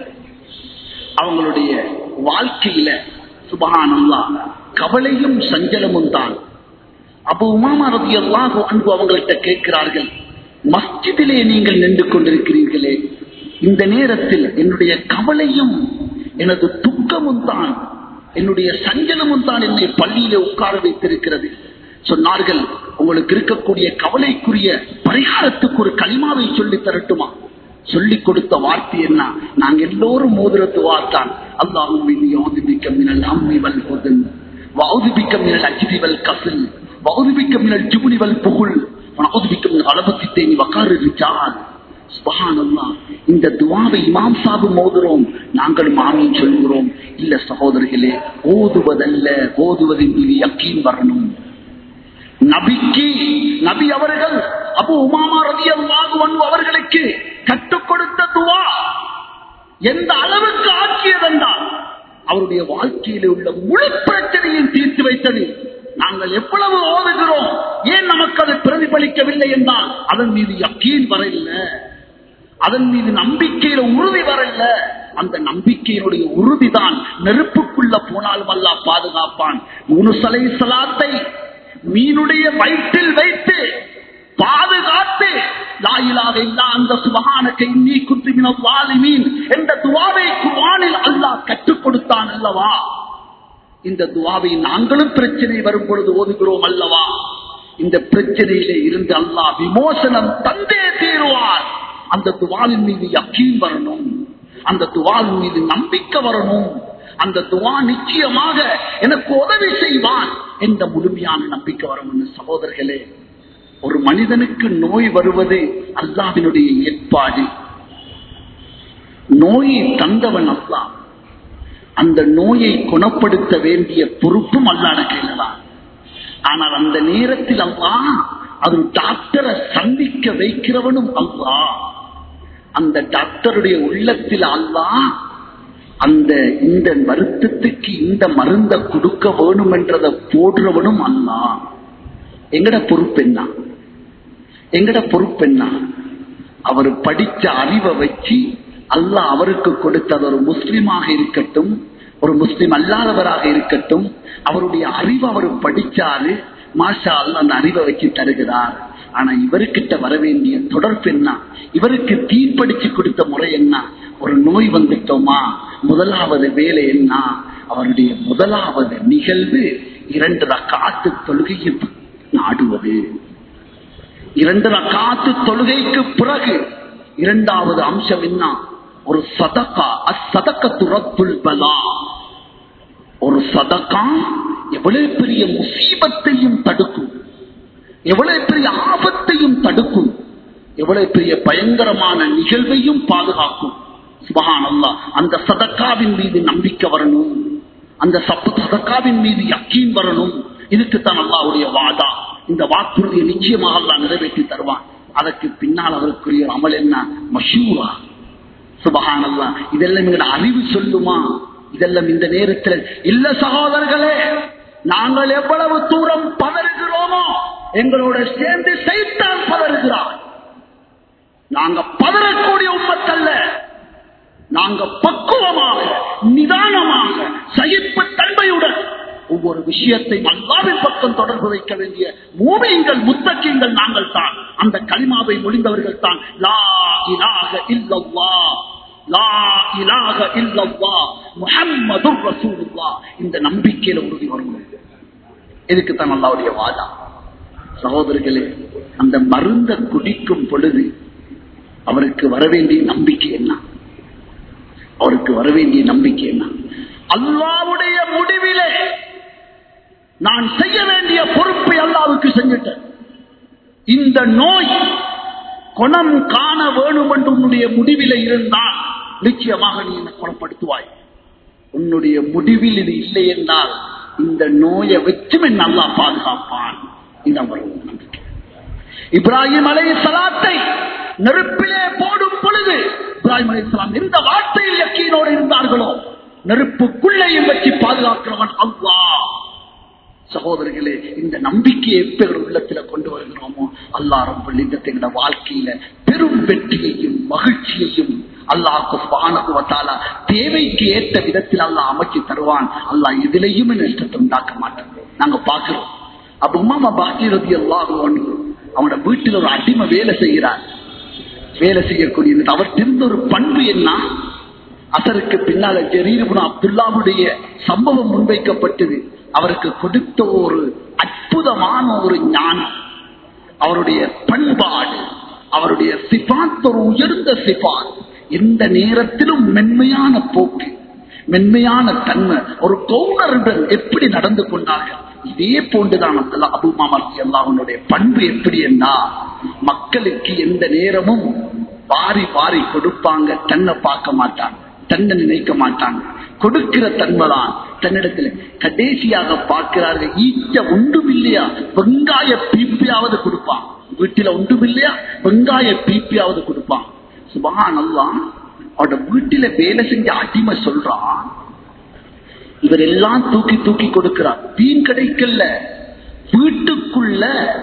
அவங்களுடைய வாழ்க்கையில சுபஹானல்லா கவலையும் சஞ்சலமும் தான் அப்போ உமாமா ரதி அல்லாஹு அன்பு அவங்கள்ட்ட கேட்கிறார்கள் மஸ்ஜிதிலே நீங்கள் நின்று கொண்டிருக்கிறீர்களே இந்த நேரத்தில் என்னுடைய கவலையும் எனது துக்கமும் தான் என்னுடைய சஞ்சலமும் தான் என்னை பள்ளியிலே உட்கார வைத்திருக்கிறது சொன்னார்கள் உங்களுக்கு இருக்கக்கூடிய கவலைக்குரிய பரிகாரத்துக்கு ஒரு களிமாவை சொல்லி தரட்டுமா சொல்லிக் கொடுத்த வார்த்தை என்ன நாங்க எல்லோரும் மோதிரத்து வார்த்தான் அல்லாஹும் மினல் அம்மி வல் ஹுதன் வௌதுபிக்க மினல் அஜ்தி வல் கசில் வௌதுபிக்க மினல் ஜுபுனி வல் புகுல் வௌதுபிக்க மினல் அலபத்தி தேனி வக்காறு ரிஜால் சுபஹானல்லாஹ் இந்த துவாவை இமாம் சாபு மோதுறோம் நாங்களும் ஆமீன் சொல்கிறோம் இல்ல சகோதரர்களே ஓதுவதல்ல ஓதுவதின் மீது யக்கீன் வரணும் நபிக்கு நபி அவர்கள் அபு உமாமா ரதி அல்லாஹு அவர்களுக்கு கற்றுக் கொடுத்த துவா எந்த அளவுக்கு ஆக்கியதென்றால் அவருடைய வாழ்க்கையில உள்ள முழு பிரச்சனையும் தீர்த்து வைத்தது நாங்கள் எவ்வளவு ஓதுகிறோம் ஏன் நமக்கு அது பிரதிபலிக்கவில்லை என்றால் அதன் மீது யக்கீன் வரல அதன் மீது நம்பிக்கையில உறுதி வரல அந்த நம்பிக்கையினுடைய உறுதிதான் நெருப்புக்குள்ள போனாலும் அல்லா பாதுகாப்பான் முனுசலை சலாத்தை மீனுடைய வயிற்றில் வைத்து பாதுகாத்து லாயிலாக இல்லா அந்த சுபகானக்கை நீ குத்துமின வாலிமீன் என்ற துவாவை குவானில் அல்லாஹ் கற்றுக் கொடுத்தான் அல்லவா இந்த துவாவை நாங்களும் பிரச்சனை வரும் பொழுது ஓதுகிறோம் அல்லவா இந்த பிரச்சனையிலே இருந்து அல்லாஹ் விமோசனம் தந்தே தீருவார் அந்த துவாவின் மீது யக்கீன் வரணும் அந்த துவாவின் மீது நம்பிக்கை வரணும் அந்த துவா நிச்சயமாக எனக்கு உதவி செய்வான் என்ற முழுமையான நம்பிக்கை வரும் சகோதரர்களே ஒரு மனிதனுக்கு நோய் வருவது அல்லாவினுடைய ஏற்பாடு நோயை தந்தவன் அல்லா அந்த நோயை குணப்படுத்த வேண்டிய பொறுப்பும் அல்லாத கையில தான் ஆனால் அந்த நேரத்தில் அல்லா அது டாக்டரை சந்திக்க வைக்கிறவனும் அல்லா அந்த டாக்டருடைய உள்ளத்தில் அல்லா அந்த இந்த வருத்தத்துக்கு இந்த மருந்த கொடுக்க வேணும் என்றதை போடுறவனும் அல்லா எங்கட பொறுப்பு என்ன எங்கட பொறுப்பு என்ன அவர் படிச்ச அறிவை வச்சு அல்லாஹ் அவருக்கு கொடுத்தது ஒரு முஸ்லிமாக இருக்கட்டும் ஒரு முஸ்லிம் அல்லாதவராக இருக்கட்டும் அவருடைய அறிவை அவர் படிச்சாரு மாஷா அல்ல அந்த அறிவை வச்சு தருகிறார் ஆனா இவருக்கிட்ட வர வேண்டிய தொடர்பு என்ன இவருக்கு தீப்படிச்சு கொடுத்த முறை என்ன ஒரு நோய் வந்துட்டோமா முதலாவது வேலை என்ன அவருடைய முதலாவது நிகழ்வு இரண்டு காட்டு தொழுகையை நாடுவது இரண்டு காத்து தொழுகைக்கு பிறகு இரண்டாவது அம்சம் என்ன ஒரு சதக்கா அசதக்க துரத்துள் பலா ஒரு சதக்கா எவ்வளவு பெரிய முசீபத்தையும் தடுக்கும் எவ்வளவு பெரிய ஆபத்தையும் தடுக்கும் எவ்வளவு பெரிய பயங்கரமான நிகழ்வையும் பாதுகாக்கும் சுபகான் அல்லா அந்த சதக்காவின் மீது நம்பிக்கை வரணும் அந்த சப்பு சதக்காவின் மீது யக்கீன் வரணும் இதுக்குத்தான் அல்லாவுடைய வாதா இந்த வாக்குறுதியை நிச்சயமாக அல்லா நிறைவேற்றி தருவான் அதற்கு பின்னால் அவருக்குரிய அமல் என்ன மஷூரா சுபகான் அல்லா இதெல்லாம் எங்களோட அறிவு சொல்லுமா இதெல்லாம் இந்த நேரத்தில் இல்ல சகோதரர்களே நாங்கள் எவ்வளவு தூரம் பதறுகிறோமோ எங்களோட சேர்ந்து செய்தான் பதறுகிறார் நாங்க பதறக்கூடிய உண்மத்தல்ல நாங்க பக்குவமாக நிதானமாக சகிப்பு தன்மையுடன் ஒவ்வொரு விஷயத்தை அல்லாவின் பக்கம் தொடர்பு வைக்க வேண்டிய மூமியங்கள் முத்தக்கியங்கள் நாங்கள் தான் அந்த களிமாவை மொழிந்தவர்கள் தான் லா இலாக இல்லவ்வா லா இலாக இல்லவ்வா முஹம்மது ரசூலுல்லா இந்த நம்பிக்கையில உறுதி வரணும் இதுக்கு தான் அல்லாவுடைய வாதா சகோதரர்களே அந்த மருந்த குடிக்கும் பொழுது அவருக்கு வர வேண்டிய நம்பிக்கை என்ன அவருக்கு வர வேண்டிய நம்பிக்கை என்ன அல்லாவுடைய முடிவிலே நான் செய்ய வேண்டிய பொறுப்பை அல்லாவுக்கு செஞ்சுட்டேன் இந்த நோய் குணம் காண வேணும் என்று உன்னுடைய முடிவில் இருந்தால் நிச்சயமாக நீ என்னை குணப்படுத்துவாய் உன்னுடைய முடிவில் இது இல்லை என்றால் இந்த நோயை வச்சும் என்ன நல்லா பாதுகாப்பான் இது அவருடைய நம்பிக்கை இப்ராஹிம் அலை சலாத்தை நெருப்பிலே போடும் பொழுது இப்ராஹிம் அலை சலாம் எந்த வார்த்தையில் யக்கீனோடு இருந்தார்களோ நெருப்புக்குள்ளேயும் வச்சு பாதுகாக்கிறவன் அல்லாஹ் சகோதரர்களே இந்த நம்பிக்கையை எப்ப எங்கள் உள்ளத்துல கொண்டு வருகிறோமோ அல்லா ரொம்ப எங்களோட வாழ்க்கையில பெரும் வெற்றியையும் மகிழ்ச்சியையும் அல்லாஹ் பானகுவத்தால தேவைக்கு ஏற்ற விதத்தில் அல்லாஹ் அமைச்சு தருவான் அல்லாஹ் எதிலையும் நஷ்டத்தை உண்டாக்க மாட்டான் நாங்க பாக்குறோம் அப்ப உமாமா பாக்கியரதி அல்லாஹ் அவனோட வீட்டில் ஒரு அடிமை வேலை செய்கிறார் வேலை செய்யக்கூடிய அவர் தெரிந்த ஒரு பண்பு என்ன அசருக்கு பின்னால ஜரீர்புன அப்துல்லாவுடைய சம்பவம் முன்வைக்கப்பட்டது அவருக்கு கொடுத்த ஒரு அற்புதமான ஒரு ஞானம் அவருடைய பண்பாடு அவருடைய சிபாத் ஒரு உயர்ந்த சிபாத் எந்த நேரத்திலும் மென்மையான போக்கு மென்மையான தன்மை ஒரு கவுனருடன் எப்படி நடந்து கொண்டார்கள் இதே போன்றுதான் அபுமாமர்த்தி அல்லாஹனுடைய பண்பு எப்படி என்றா மக்களுக்கு எந்த நேரமும் வாரி வாரி கொடுப்பாங்க தன்னை பார்க்க மாட்டாங்க தன்னை நினைக்க மாட்டாங்க கொடுக்கிற தன்மைதான் தன்னிடத்துல கடைசியாக பார்க்கிறார்கள் ஈச்ச ஒன்றும் இல்லையா வெங்காய பீப்பியாவது கொடுப்பான் வீட்டில ஒன்றும் இல்லையா வெங்காய பீப்பியாவது கொடுப்பான் சுபகான் எல்லாம் அவட வீட்டில வேலை செஞ்ச அடிமை சொல்றான் இவர் எல்லாம் தூக்கி தூக்கி கொடுக்கிறார் வீண் கிடைக்கல வீட்டுக்குள்ள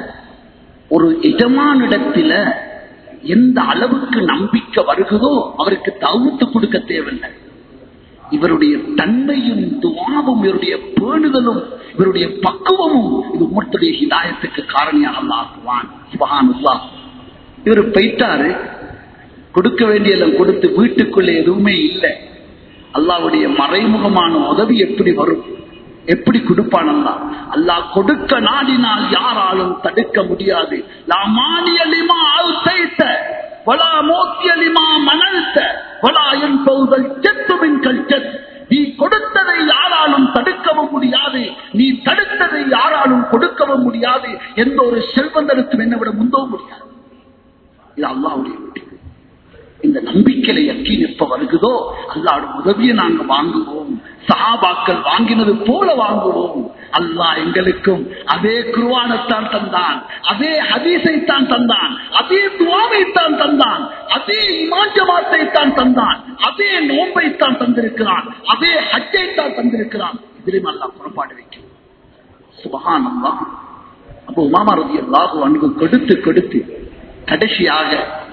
ஒரு எஜமானிடத்தில எந்த அளவுக்கு நம்பிக்கை வருகிறதோ அவருக்கு தவிர்த்து கொடுக்க தேவையில்லை இவருடைய தன்மையும் துவாவும் இவருடைய பேணுதலும் இவருடைய பக்குவமும் இது உமர்த்துடைய ஹிதாயத்துக்கு காரணியாக ஆக்குவான் சுபகானுல்லா இவர் போயிட்டாரு கொடுக்க வேண்டியெல்லாம் கொடுத்து வீட்டுக்குள்ளே எதுவுமே இல்லை அல்லாவுடைய மறைமுகமான உதவி எப்படி வரும் எப்படி கொடுப்பான் அல்லா அல்லாஹ் கொடுக்க நாடினால் யாராலும் தடுக்க முடியாது லாமானியலிமா அல்சைத்த வலா மோத்தியலிமா மணல்த்த வலா என் பௌதல் செத்துமின் கல்ச்சத் நீ கொடுத்ததை யாராலும் தடுக்கவும் முடியாது நீ தடுத்ததை யாராலும் கொடுக்கவும் முடியாது எந்த ஒரு செல்வந்தருக்கும் என்ன விட முந்தவும் முடியாது இது அல்லாவுடைய முடிவு இந்த நம்பிக்கையில யக்கீன் எப்ப வருகுதோ அல்லாட உதவியை நாங்க வாங்குவோம் சஹாபாக்கள் வாங்கினது போல வாங்குவோம் அல்லாஹ் எங்களுக்கும் அதே குருவானத்தான் தந்தான் அதே ஹதீஸை தான் தந்தான் அதே துவாவை தான் தந்தான் அதே இமாஞ்சமாத்தை தான் தந்தான் அதே நோன்பை தான் தந்திருக்கிறான் அதே ஹஜ்ஜை தான் தந்திருக்கிறான் இதிலும் அல்லாஹ் புறப்பாடு வைக்கும் சுபகான் அல்லா அப்போ உமாமா ரதி அல்லாஹு அன்பு கொடுத்து கொடுத்து கடைசியாக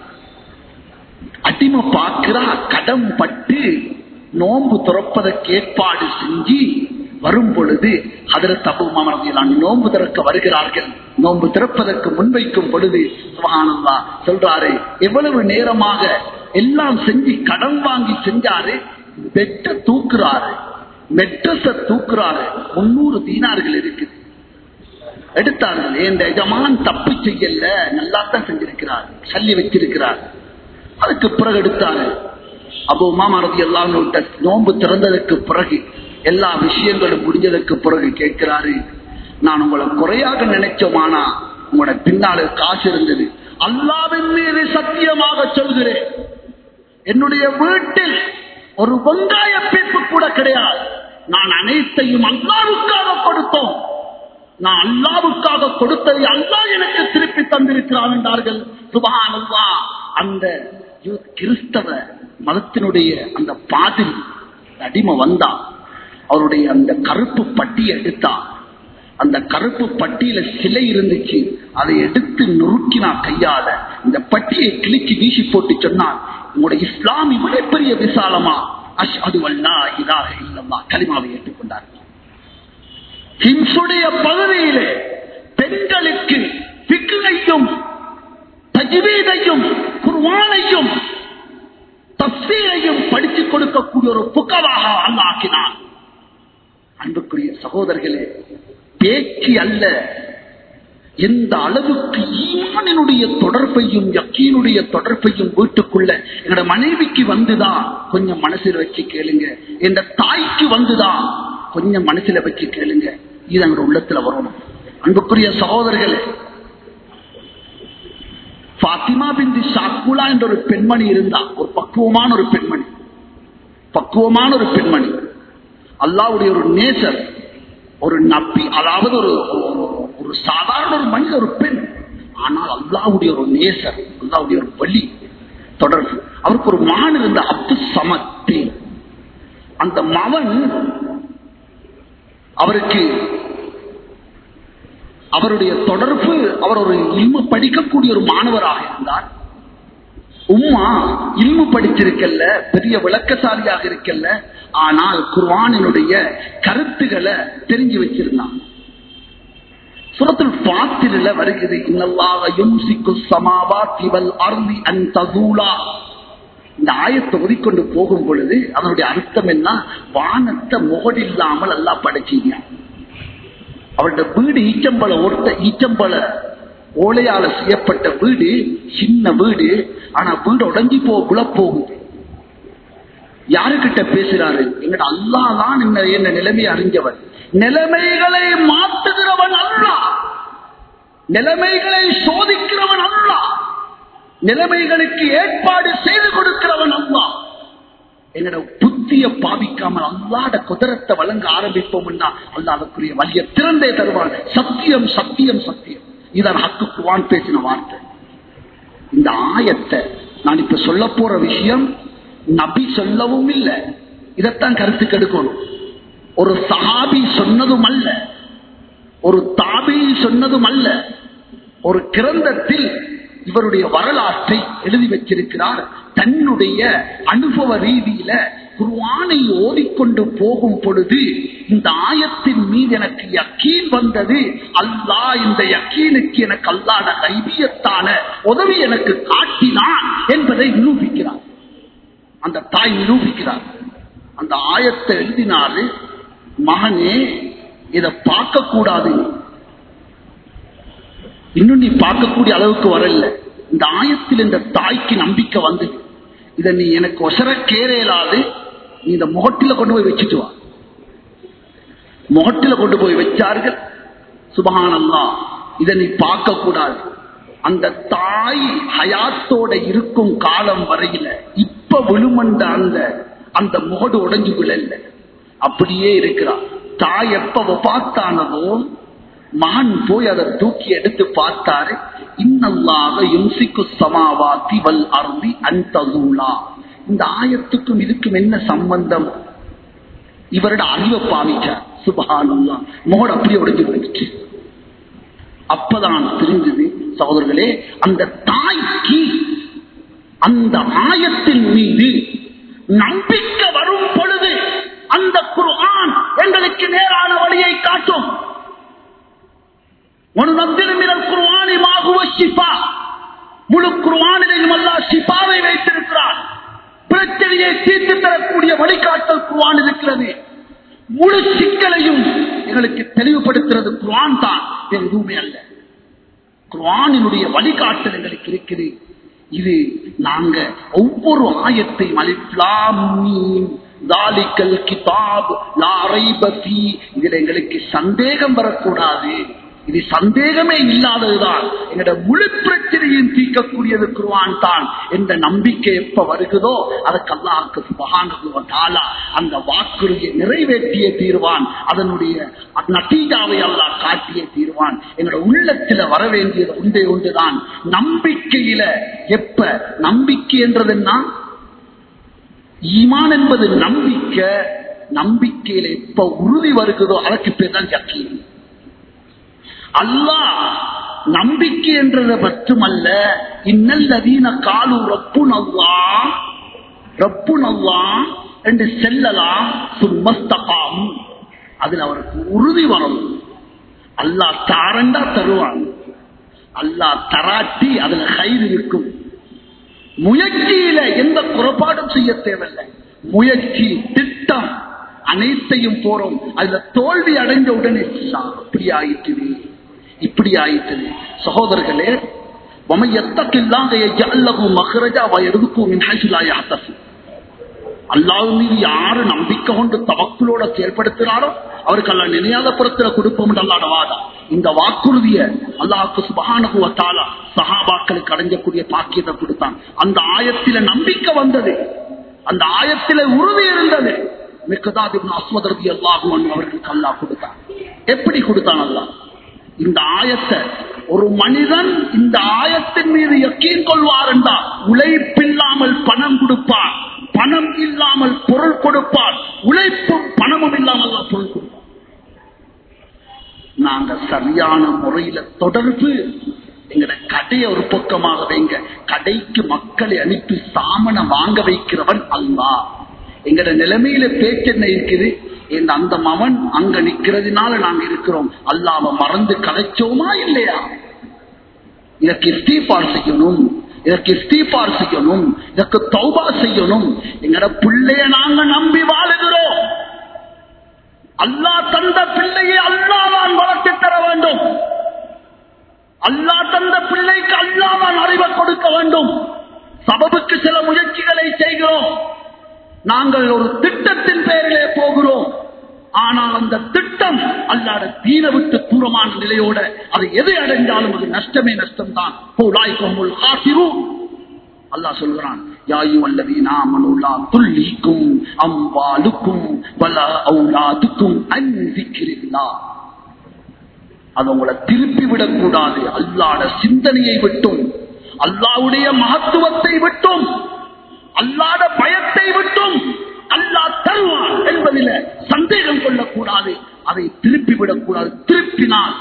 அடிமை பார்க்கிறா கடம் பட்டு நோன்பு துறப்பதற்கு ஏற்பாடு செஞ்சு வரும் பொழுது அதில் தபு மாமரதியிலான் நோன்பு திறக்க வருகிறார்கள் நோன்பு திறப்பதற்கு முன்வைக்கும் பொழுது சுபகானந்தா சொல்றாரு எவ்வளவு நேரமாக எல்லாம் செஞ்சு கடன் வாங்கி செஞ்சாரு வெட்ட தூக்குறாரு மெட்ரஸ தூக்குறாரு முன்னூறு தீனார்கள் இருக்குது எடுத்தார்கள் என் எஜமான் தப்பு செய்யல நல்லா தான் செஞ்சிருக்கிறார் சல்லி வச்சிருக்கிறார் அதுக்கு பிறகு எடுத்தாரு அப்போ மாமரதி எல்லாம் நோன்பு திறந்ததுக்கு பிறகு எல்லா விஷயங்களும் முடிஞ்சதுக்கு பிறகு கேட்கிறாரு நான் உங்களை குறையாக நினைச்சோமானா உங்களோட பின்னால காசு இருந்தது அல்லாவின் மீது சத்தியமாக சொல்கிறேன் என்னுடைய வீட்டில் ஒரு வெங்காய பீப்பு கூட கிடையாது நான் அனைத்தையும் அல்லாவுக்காக கொடுத்தோம் நான் அல்லாவுக்காக கொடுத்ததை அல்லா எனக்கு திருப்பி தந்திருக்கிறான் என்றார்கள் சுபகான் அல்லா அந்த கிறிஸ்தவ மதத்தினுடைய அந்த பாதில் அடிமை வந்தா அவருடைய அந்த கருப்பு பட்டியை எடுத்தா அந்த கருப்பு பட்டியல சிலை இருந்துச்சு அதை எடுத்து நொறுக்கினா கையால இந்த பட்டியை கிழிச்சு வீசி போட்டு சொன்னான் உங்களுடைய இஸ்லாமி மிகப்பெரிய விசாலமா அஷ் அது வல்லா இதாக இல்லம்மா களிமாவை ஏற்றுக்கொண்டார் ஹிம்சுடைய பகுதியிலே பெண்களுக்கு பிக்குகையும் தஜ்வீதையும் குர்வானையும் தப்சீரையும் படித்துக் கொடுக்கக்கூடிய ஒரு புக்கவாக அல்லாக்கினான் அன்புக்குரிய சகோதரர்களே பேச்சு அல்ல எந்த அளவுக்கு ஈமானினுடைய தொடர்பையும் யக்கீனுடைய தொடர்பையும் வீட்டுக்குள்ள என்னோட மனைவிக்கு வந்துதான் கொஞ்சம் மனசுல வச்சு கேளுங்க என் தாய்க்கு வந்துதான் கொஞ்சம் மனசுல வச்சு கேளுங்க இது எங்க உள்ளத்துல வரணும் அன்புக்குரிய சகோதரர்களே பாத்திமா பிந்தி சாக்குலா என்ற ஒரு பெண்மணி இருந்தா ஒரு பக்குவமான ஒரு பெண்மணி பக்குவமான ஒரு பெண்மணி அல்லாவுடைய ஒரு நேசர் ஒரு நப்பி அதாவது ஒரு ஒரு- ஒரு சாதாரண ஒரு மனித ஒரு பெண் ஆனால் அல்லாவுடைய ஒரு நேசர் அல்லாவுடைய ஒரு வழி தொடர்பு அவருக்கு ஒரு மகன் இருந்த அப்துல் சமத்தி அந்த மகன் அவருக்கு அவருடைய தொடர்பு அவர் ஒரு இல்மு படிக்கக்கூடிய ஒரு மாணவராக இருந்தார் உம்மா இல்மு படிச்சிருக்கல்ல பெரிய விளக்கசாலியாக இருக்கல்ல ஆனால் குர்ஆனினுடைய கருத்துக்களை தெரிஞ்சு வச்சிருந்தான் சுரத்துல் பாத்திரில வருகிறது இன்னல்லாக யும்சிக்கு சமாவாத்தி வல் அர்தி அன் தசூலா இந்த ஆயத்தை ஓதிக்கொண்டு போகும் பொழுது அதனுடைய அர்த்தம் என்ன வானத்தை முகடில்லாமல் எல்லாம் படைச்சீங்க அவருடைய வீடு ஈச்சம்பழ ஓட்ட ஈச்சம்பழ ஓலையால செய்யப்பட்ட வீடு சின்ன வீடு ஆனா வீடு உடஞ்சி போ போகுது யாருக்கிட்ட பேசுறாரு எங்கட அல்லாதான் என்ன என்ன நிலைமையை அறிஞ்சவன் நிலைமைகளை மாற்றுகிறவன் அல்லா நிலைமைகளை சோதிக்கிறவன் அல்லா நிலைமைகளுக்கு ஏற்பாடு செய்து கொடுக்கிறவன் அல்லா எங்கட புத்திய பாவிக்காமல் அல்லாட குதிரத்தை வழங்க ஆரம்பிப்போம்னா அல்லா அதற்குரிய வழிய திறந்தே தருவான் சத்தியம் சத்தியம் சத்தியம் இதான் ஹக்கு குவான் பேசின வார்த்தை இந்த ஆயத்தை நான் இப்ப சொல்ல போற விஷயம் நபி சொல்லவும் இல்லை இதைத்தான் கருத்து கெடுக்கணும் ஒரு சஹாபி சொன்னதும் அல்ல ஒரு தாபி சொன்னதும் அல்ல ஒரு கிரந்தத்தில் இவருடைய வரலாற்றை எழுதி வச்சிருக்கிறார் தன்னுடைய அனுபவ ரீதியில குர்ஆனை ஓதிக்கொண்டு போகும் பொழுது இந்த ஆயத்தின் மீது எனக்கு யக்கீன் வந்தது அல்லாஹ் இந்த யக்கீனுக்கு எனக்கு அல்லாத கைவியத்தான உதவி எனக்கு காட்டினான் என்பதை நிரூபிக்கிறார் அந்த தாய் நிரூபிக்கிறார் அந்த ஆயத்தை எழுதினாரு மகனே இதை பார்க்க கூடாது இன்னும் நீ பார்க்கக்கூடிய அளவுக்கு வரல இந்த ஆயத்தில் இந்த தாய்க்கு நம்பிக்கை வந்து இதை நீ எனக்கு ஒசர கேரையலாது நீ இந்த முகட்டில கொண்டு போய் வச்சுட்டு வா முகட்டில கொண்டு போய் வச்சார்கள் சுபகானந்தா இதை நீ பார்க்க கூடாது அந்த தாய் ஹயாத்தோட இருக்கும் காலம் வரையில இப்ப விழுமண்ட அந்த அந்த முகடு உடைஞ்சு விழல அப்படியே இருக்கிறார் தாய் எப்ப பார்த்தானதோ மகன் போய் அதை தூக்கி எடுத்து பார்த்தாரு இன்னல்லாக யும்சிக்கு சமாவாத்தி வல் அருந்தி அந்தூலா இந்த ஆயத்துக்கும் இதுக்கும் என்ன சம்பந்தம் இவரோட அறிவை பாவிச்சார் சுபஹானல்லா மோட அப்படியே உடைஞ்சு போயிடுச்சு அப்பதான் தெரிஞ்சது சகோதரர்களே அந்த தாய்க்கு அந்த ஆயத்தின் மீது நம்பிக்கை வரும் பொழுது அந்த குர்ஆன் எங்களுக்கு நேரான வழியை காட்டும் وننزل من القرآن ما هو الشفاء முழு குர்ஆனிலையும் அல்லாஹ் ஷிஃபாவை வைத்திருக்கிறார் பிரச்சனையை தீர்த்து தரக்கூடிய வழிகாட்டல் குர்ஆன் இருக்கிறது முழு சிக்கலையும் எங்களுக்கு தெளிவுபடுத்துறது குர்ஆன் தான் வேறு எதுவுமே அல்ல குர்ஆனினுடைய வழிகாட்டல் எங்களுக்கு இருக்குது இது நாங்க ஒவ்வொரு ஆயத்தையும் அலிப்லாம் மீம் தாலிக்கல் கிதாப் லா ரைப ஃபீ இதுல எங்களுக்கு சந்தேகம் வரக்கூடாது இது சந்தேகமே இல்லாததுதான் எங்களோட முழு பிரச்சனையும் தீர்க்கக்கூடியது குருவான் தான் என்ற நம்பிக்கை எப்ப வருகிறதோ அதற்கு அல்லாஹுக்கு சுபகான அந்த வாக்குறுதியை நிறைவேற்றிய தீர்வான் அதனுடைய நட்டீஜாவை அல்லாஹ் காட்டிய தீர்வான் எங்களோட உள்ளத்துல வர வேண்டியது ஒன்றே ஒன்றுதான் நம்பிக்கையில எப்ப நம்பிக்கை என்றதுன்னா ஈமான் என்பது நம்பிக்கை நம்பிக்கையில எப்ப உறுதி வருகிறதோ அதற்கு பேர் தான் ஜக்கீன் அல்லாஹ் நம்பிக்கை என்றது மட்டுமல்ல இன்னல்லதீன காலு ரப்பு நவ்வா ரப்பு நவ்வா என்று செல்லலாம் சும்மஸ்தகாம் அதுல அவருக்கு உறுதி வரும் அல்லாஹ் தாரண்டா தருவான் அல்லாஹ் தராட்டி அதுல கயிறு இருக்கும் முயற்சியில எந்த குறைபாடும் செய்ய தேவையில்லை முயற்சி திட்டம் அனைத்தையும் போறோம் அதுல தோல்வி அடைந்த உடனே அப்படி ஆயிட்டு இப்படி ஆயிட்டு சகோதரர்களே அல்லாஹ் மீது யாரு நம்பிக்கை கொண்டு தவக்குளோட செயல்படுத்தினாரோ அவருக்கு அல்ல நினையாத புறத்துல கொடுப்போம் அல்லாட வாதம் இந்த வாக்குறுதிய அல்லாஹுக்கு சுபகானுகுவத்தாலா சஹாபாக்களுக்கு அடைஞ்சக்கூடிய பாக்கியத்தை கொடுத்தான் அந்த ஆயத்தில நம்பிக்கை வந்தது அந்த ஆயத்தில உறுதி இருந்தது மிக்கதாதிபின் அஸ்வதரதி அல்லாஹுவன் அவர்களுக்கு அல்லாஹ் கொடுத்தான் எப்படி கொடுத்தான் அல்லாஹ் இந்த ஆயத்தை ஒரு மனிதன் இந்த ஆயத்தின் மீது யக்கீன் கொள்வார் என்றால் உழைப்பில்லாமல் பணம் கொடுப்பார் பணம் இல்லாமல் பொருள் கொடுப்பார் உழைப்பும் பணமும் இல்லாமல் பொருள் கொடுப்பார் நாங்க சரியான முறையில தொடர்பு எங்கட கடையை ஒரு பக்கமாக வைங்க கடைக்கு மக்களை அனுப்பி சாமனை வாங்க வைக்கிறவன் அல்லா எங்கட நிலைமையில பேச்சு என்ன இருக்குது இந்த அந்த மவன் அங்க நிக்கிறதுனால நாங்க இருக்கிறோம் அல்லாம மறந்து கதைச்சோமா இல்லையா இதற்கு இஸ்தீபார் செய்யணும் இதற்கு இஸ்தீபார் செய்யணும் இதற்கு தௌபா செய்யணும் எங்கட பிள்ளைய நாங்க நம்பி வாழுகிறோம் அல்லா தந்த பிள்ளையை அல்லாதான் வளர்த்து தர வேண்டும் அல்லா தந்த பிள்ளைக்கு அல்லாதான் அறிவை கொடுக்க வேண்டும் சபபுக்கு சில முயற்சிகளை செய்கிறோம் நாங்கள் ஒரு திட்டத்தின் பெயரிலே போகிறோம் ஆனால் அந்த திட்டம் அல்லாத தீன விட்டு தூரமான நிலையோட அது எதை அடைஞ்சாலும் அது நஷ்டமே நஷ்டம் தான் அல்லா சொல்கிறான் யாயு அல்லது நாமனுல்லா துல்லிக்கும் அம்பாலுக்கும் வல அவுலாதுக்கும் அன்பிக்கிறீர்களா அது உங்களை திருப்பி விடக்கூடாது அல்லாட சிந்தனையை விட்டும் அல்லாவுடைய மகத்துவத்தை விட்டும் அல்லாத பயத்தை விட்டும் அல்லா தருவான் என்பதில் சந்தேகம் கொள்ளக்கூடாது அதை திருப்பி விடக்கூடாது திருப்பினால்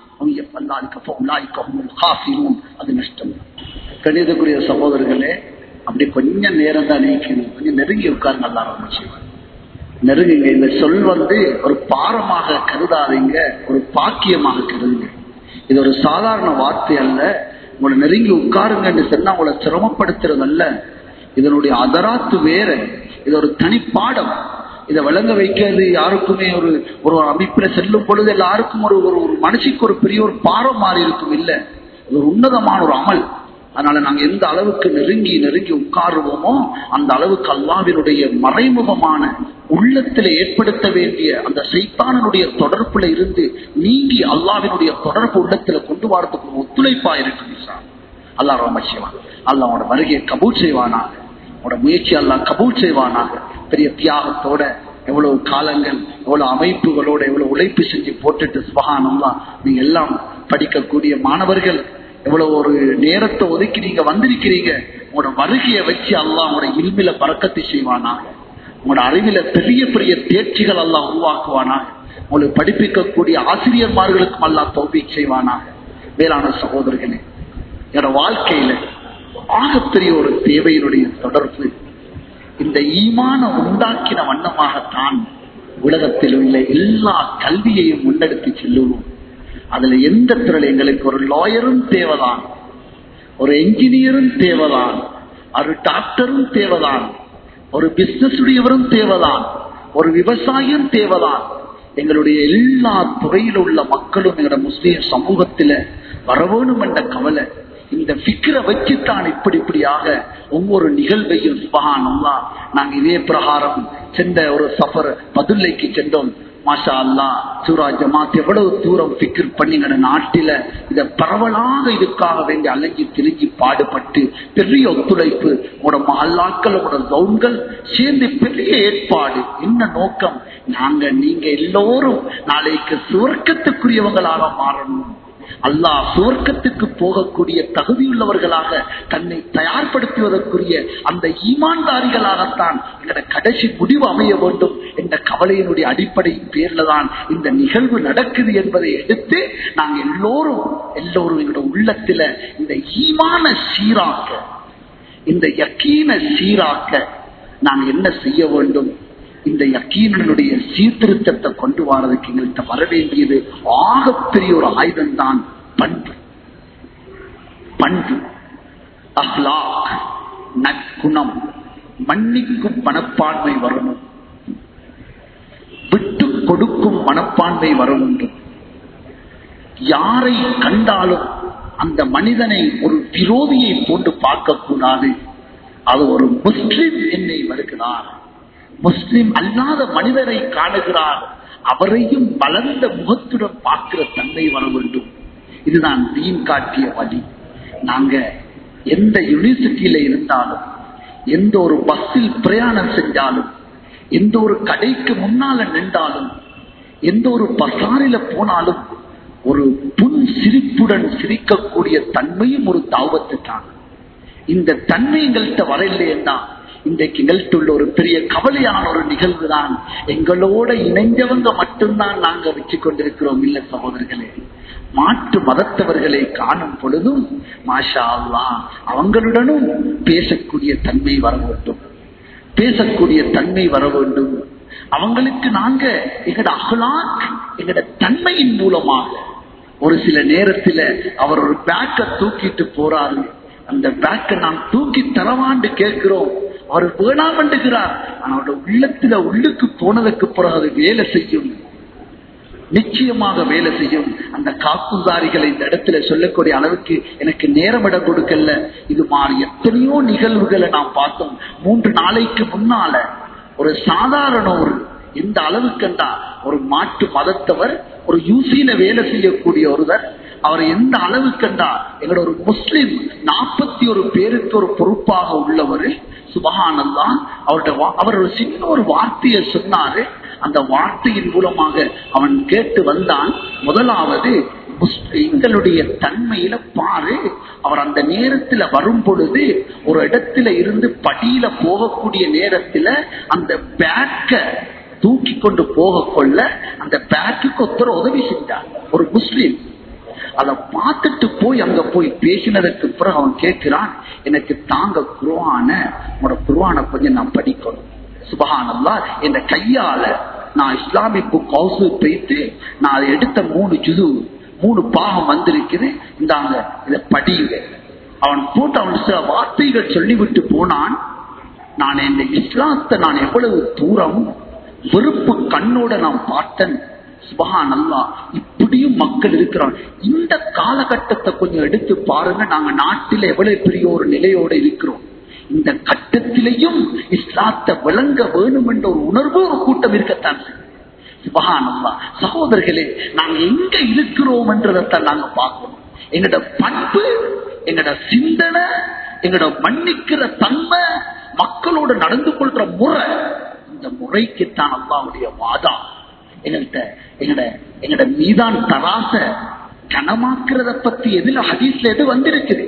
அது நஷ்டம் கணிதக்குரிய சகோதரர்களே அப்படி கொஞ்சம் நேரம் தான் நீக்கணும் கொஞ்சம் நெருங்கி உட்காருங்க அல்லா ரொம்ப செய்வார் நெருங்குங்க இந்த சொல் வந்து ஒரு பாரமாக கருதாதீங்க ஒரு பாக்கியமாக கருதுங்க இது ஒரு சாதாரண வார்த்தை அல்ல உங்களை நெருங்கி உட்காருங்கன்னு சொன்னா உங்களை சிரமப்படுத்துறது அல்ல இதனுடைய அதராத்து வேற இது ஒரு தனிப்பாடம் இதை விளங்க வைக்கிறது யாருக்குமே ஒரு ஒரு அமைப்புல செல்லும் பொழுது எல்லாருக்கும் ஒரு ஒரு ஒரு மனசுக்கு ஒரு பெரிய ஒரு பாரம் மாறி இருக்கும் இல்ல இது ஒரு உன்னதமான ஒரு அமல் அதனால நாங்க எந்த அளவுக்கு நெருங்கி நெருங்கி உட்காருவோமோ அந்த அளவுக்கு அல்லாவினுடைய மறைமுகமான உள்ளத்துல ஏற்படுத்த வேண்டிய அந்த சைத்தானனுடைய தொடர்புல இருந்து நீங்கி அல்லாவினுடைய தொடர்பு உள்ளத்துல கொண்டு வரதுக்கு ஒத்துழைப்பா இருக்கு அல்லா ரொம்ப செய்வான் அல்ல அவனோட வருகையை கபூல் செய்வானாக உன்னோட முயற்சி எல்லாம் கபூல் செய்வானாக பெரிய தியாகத்தோட எவ்வளவு காலங்கள் எவ்வளவு அமைப்புகளோட எவ்வளவு உழைப்பு செஞ்சு போட்டுட்டு சுபகானம்லாம் நீங்க எல்லாம் படிக்கக்கூடிய மாணவர்கள் எவ்வளவு ஒரு நேரத்தை ஒதுக்கி நீங்க வந்திருக்கிறீங்க உங்களோட வருகையை வச்சு அல்லா உங்களோட இல்மில பறக்கத்தை செய்வானாக உங்களோட அறிவில பெரிய பெரிய தேர்ச்சிகள் எல்லாம் உருவாக்குவானாக உங்களுக்கு படிப்பிக்கக்கூடிய ஆசிரியர்மார்களுக்கும் எல்லாம் தோல்வி செய்வானாக வேளாண் சகோதரர்களே என்னோட வாழ்க்கையில ஆகப்பெரிய ஒரு தேவையினுடைய தொடர்பு இந்த ஈமான உண்டாக்கின வண்ணமாகத்தான் உலகத்தில் உள்ள எல்லா கல்வியையும் முன்னெடுத்து செல்லுவோம் அதுல எந்த துறை எங்களுக்கு ஒரு லாயரும் தேவைதான் ஒரு என்ஜினியரும் தேவைதான் ஒரு டாக்டரும் தேவைதான் ஒரு பிசினஸ் உடையவரும் தேவைதான் ஒரு விவசாயம் தேவைதான் எங்களுடைய எல்லா துறையில் உள்ள மக்களும் எங்களோட முஸ்லீம் சமூகத்துல வரவேணும் என்ற கவலை இந்த பிக்கரை வச்சுத்தான் இப்படி இப்படியாக ஒவ்வொரு நிகழ்வையும் சுபகானம்லா நாங்க இதே பிரகாரம் சென்ற ஒரு சஃபர் பதுல்லைக்கு சென்றோம் மாஷா அல்லா சூரா ஜமாத் எவ்வளவு தூரம் பிக்கர் பண்ணிங்கட நாட்டில இத பரவலாக இதுக்காக வேண்டி அலைஞ்சி திரிஞ்சு பாடுபட்டு பெரிய ஒத்துழைப்பு உங்களோட மல்லாக்கள் உங்களோட கவுன்கள் சேர்ந்து பெரிய ஏற்பாடு என்ன நோக்கம் நாங்க நீங்க எல்லோரும் நாளைக்கு சுவர்க்கத்துக்குரியவங்களாக மாறணும் அல்லாஹ் சுவர்க்கத்துக்கு போகக்கூடிய தகுதியுள்ளவர்களாக தன்னை தயார்படுத்துவதற்குரிய அந்த ஈமான்தாரிகளாகத்தான் எங்களோட கடைசி முடிவு அமைய வேண்டும் என்ற கவலையினுடைய அடிப்படை பேர்ல தான் இந்த நிகழ்வு நடக்குது என்பதை எடுத்து நாங்க எல்லோரும் எல்லோரும் எங்களோட உள்ளத்துல இந்த ஈமான சீராக்க இந்த யக்கீன சீராக்க நாங்க என்ன செய்ய வேண்டும் இந்த யக்கீனனுடைய சீர்திருத்தத்தை கொண்டு வரதுக்கு எங்கள்கிட்ட வர வேண்டியது ஆகப்பெரிய ஒரு ஆயுதம் தான் பண்பு பண்பு அஹ்லாக் நற்குணம் மன்னிக்கும் மனப்பான்மை வரணும் விட்டு கொடுக்கும் மனப்பான்மை வர வேண்டும் யாரை கண்டாலும் அந்த மனிதனை ஒரு விரோதியை போன்று பார்க்க கூடாது அது ஒரு முஸ்லிம் என்னை வருகிறார் முஸ்லிம் அல்லாத மனிதரை காணுகிறார் அவரையும் வளர்ந்த முகத்துடன் பார்க்கிற தன்மை வர வேண்டும் இதுதான் தீன் காட்டிய வழி நாங்க எந்த யூனிவர்சிட்டியில இருந்தாலும் எந்த ஒரு பஸ்ஸில் பிரயாணம் செஞ்சாலும் எந்த ஒரு கடைக்கு முன்னால நின்றாலும் எந்த ஒரு பசாரில போனாலும் ஒரு புன் சிரிப்புடன் சிரிக்கக்கூடிய தன்மையும் ஒரு தாவத்து தான் இந்த தன்மை எங்கள்கிட்ட வரலைன்னா இன்றைக்கு எங்கள்கிட்ட உள்ள ஒரு பெரிய கவலையான ஒரு நிகழ்வு தான் எங்களோட இணைஞ்சவங்க மட்டும்தான் நாங்க வச்சு கொண்டிருக்கிறோம் இல்ல சகோதரர்களே மாற்று மதத்தவர்களை காணும் பொழுதும் மாஷா அல்லா அவங்களுடனும் பேசக்கூடிய தன்மை வர வேண்டும் பேசக்கூடிய தன்மை வர வேண்டும் அவங்களுக்கு நாங்க எங்கட அகலாக் எங்கட தன்மையின் மூலமாக ஒரு சில நேரத்துல அவர் ஒரு பேக்க தூக்கிட்டு போறாரு அந்த பேக்க நாம் தூக்கி தரவாண்டு கேட்கிறோம் அவர் வேணாமண்டுகிறார் அவனோட உள்ளத்துல உள்ளுக்கு போனதுக்கு பிறகு அது வேலை செய்யும் நிச்சயமாக வேலை செய்யும் அந்த காக்குந்தாரிகளை இந்த இடத்துல சொல்லக்கூடிய அளவுக்கு எனக்கு நேரம் இடம் கொடுக்கல இது மாறி எத்தனையோ நிகழ்வுகளை நாம் பார்த்தோம் மூன்று நாளைக்கு முன்னால ஒரு சாதாரண ஒரு எந்த அளவுக்குண்டா ஒரு மாட்டு மதத்தவர் ஒரு யூசியில வேலை செய்யக்கூடிய ஒருவர் அவர் எந்த அளவுக்குண்டா எங்களோட ஒரு முஸ்லிம் நாற்பத்தி ஒரு பேருக்கு ஒரு பொறுப்பாக உள்ளவர் சுபகானந்தான் அவருடைய அவர் ஒரு சின்ன ஒரு வார்த்தையை சொன்னாரு அந்த வார்த்தையின் மூலமாக அவன் கேட்டு வந்தான் முதலாவது முஸ்லிம்களுடைய தன்மையில பாரு அவர் அந்த நேரத்துல வரும் பொழுது ஒரு இடத்துல இருந்து படியில போகக்கூடிய நேரத்துல அந்த பேக்க தூக்கி கொண்டு போக கொள்ள அந்த பேக்குக்கு ஒருத்தர் உதவி செஞ்சார் ஒரு முஸ்லீம் அதை பார்த்துட்டு போய் அங்க போய் பேசினதுக்கு பிறகு அவன் கேட்கிறான் எனக்கு தாங்க குருவான உங்களோட குருவான கொஞ்சம் நான் படிக்கணும் சுபகானல்லா என் கையால நான் இஸ்லாமிக் புக் ஹவுஸ் போயிட்டு நான் அதை எடுத்த மூணு ஜுது மூணு பாகம் வந்திருக்குது இந்தாங்க இதை படியுங்க அவன் போட்டு அவன் சில வார்த்தைகள் சொல்லிவிட்டு போனான் நான் இந்த இஸ்லாத்தை நான் எவ்வளவு தூரம் வெறுப்பு கண்ணோட நான் பார்த்தேன் சுபஹான் அல்லா இப்படியும் மக்கள் இருக்கிறான் இந்த காலகட்டத்தை கொஞ்சம் எடுத்து பாருங்க நாங்க நாட்டில் எவ்வளவு பெரிய ஒரு நிலையோட இருக்கிறோம் இந்த கட்டத்திலையும் இஸ்லாத்தை விளங்க வேணும் என்ற ஒரு உணர்வு ஒரு கூட்டம் இருக்கத்தான் சுபஹானல்லா சகோதரர்களே நாங்க எங்க இருக்கிறோம் என்றதைத்தான் நாங்க பார்க்கணும் எங்கட பண்பு எங்கட சிந்தனை எங்கட மன்னிக்கிற தன்மை மக்களோட நடந்து கொள்ற முறை இந்த முறைக்குத்தான் அல்லாவுடைய வாதம் எங்கள்கிட்ட எங்கட எங்கட மீதான் தராச கனமாக்குறத பத்தி எதுல ஹதீஸ்ல எது வந்திருக்குது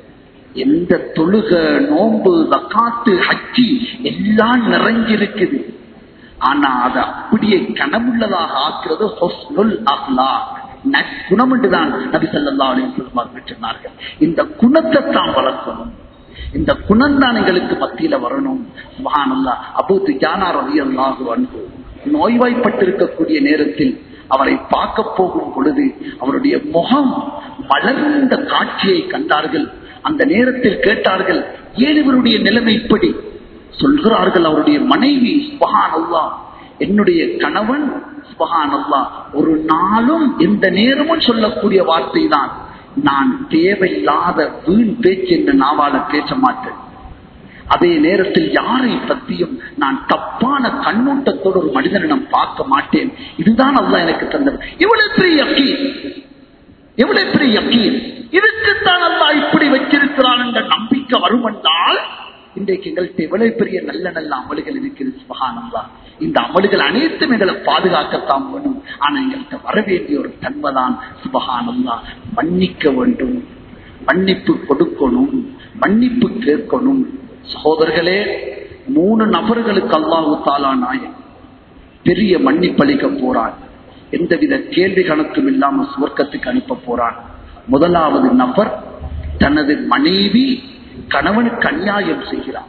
எந்த தொழுக நோன்பு தக்காத்து ஹச்சி எல்லாம் நிறைஞ்சிருக்குது ஆனா அதை அப்படியே கனமுள்ளதாக ஆக்குறது ஹொஸ்னுல் அஹ்லா குணம் என்றுதான் நபி சல்லா அலிஸ்லாம் சொன்னார்கள் இந்த குணத்தை தான் வளர்க்கணும் இந்த குணம் தான் எங்களுக்கு மத்தியில வரணும் சுபானல்லா அபூத்து ஜானா ரவி அல்லாஹு அன்பு நோய்வாய்ப்பட்டிருக்கக்கூடிய நேரத்தில் அவரை பார்க்க போகும் பொழுது அவருடைய முகம் மலர்ந்த காட்சியை கண்டார்கள் அந்த நேரத்தில் கேட்டார்கள் ஏன் இவருடைய நிலைமை இப்படி சொல்கிறார்கள் அவருடைய மனைவி சுபஹான் அல்லா என்னுடைய கணவன் சுபஹான் அல்லா ஒரு நாளும் எந்த நேரமும் சொல்லக்கூடிய வார்த்தை தான் நான் தேவையில்லாத வீண் பேச்சு என்று நாவால பேச மாட்டேன் அதே நேரத்தில் யாரை பற்றியும் நான் தப்பான கண்ணோட்டத்தோடு ஒரு மனிதனிடம் பார்க்க மாட்டேன் இதுதான் அல்லா எனக்கு தந்தது இவ்வளவு பெரிய யக்கீன் எவ்வளவு பெரிய யக்கீன் இதுக்குத்தான் அல்லா இப்படி வச்சிருக்கிறான் என்ற நம்பிக்கை வரும் என்றால் இன்றைக்கு எங்கள்கிட்ட எவ்வளவு பெரிய நல்ல நல்ல அமல்கள் இருக்கிறது சுபகானந்தா இந்த அமல்கள் அனைத்தும் எங்களை பாதுகாக்கத்தான் வேணும் ஆனா எங்கள்கிட்ட வர வேண்டிய ஒரு தன்மைதான் சுபகானந்தா மன்னிக்க வேண்டும் மன்னிப்பு கொடுக்கணும் மன்னிப்பு கேட்கணும் சகோதரர்களே மூணு நபர்களுக்கு அல்லாஹு தாலா நாயன் பெரிய மன்னிப்பளிக்க போறான் எந்தவித கேள்வி கணக்கும் இல்லாம சுவர்க்கத்துக்கு அனுப்ப போறான் முதலாவது நபர் தனது மனைவி கணவனுக்கு அநியாயம் செய்கிறார்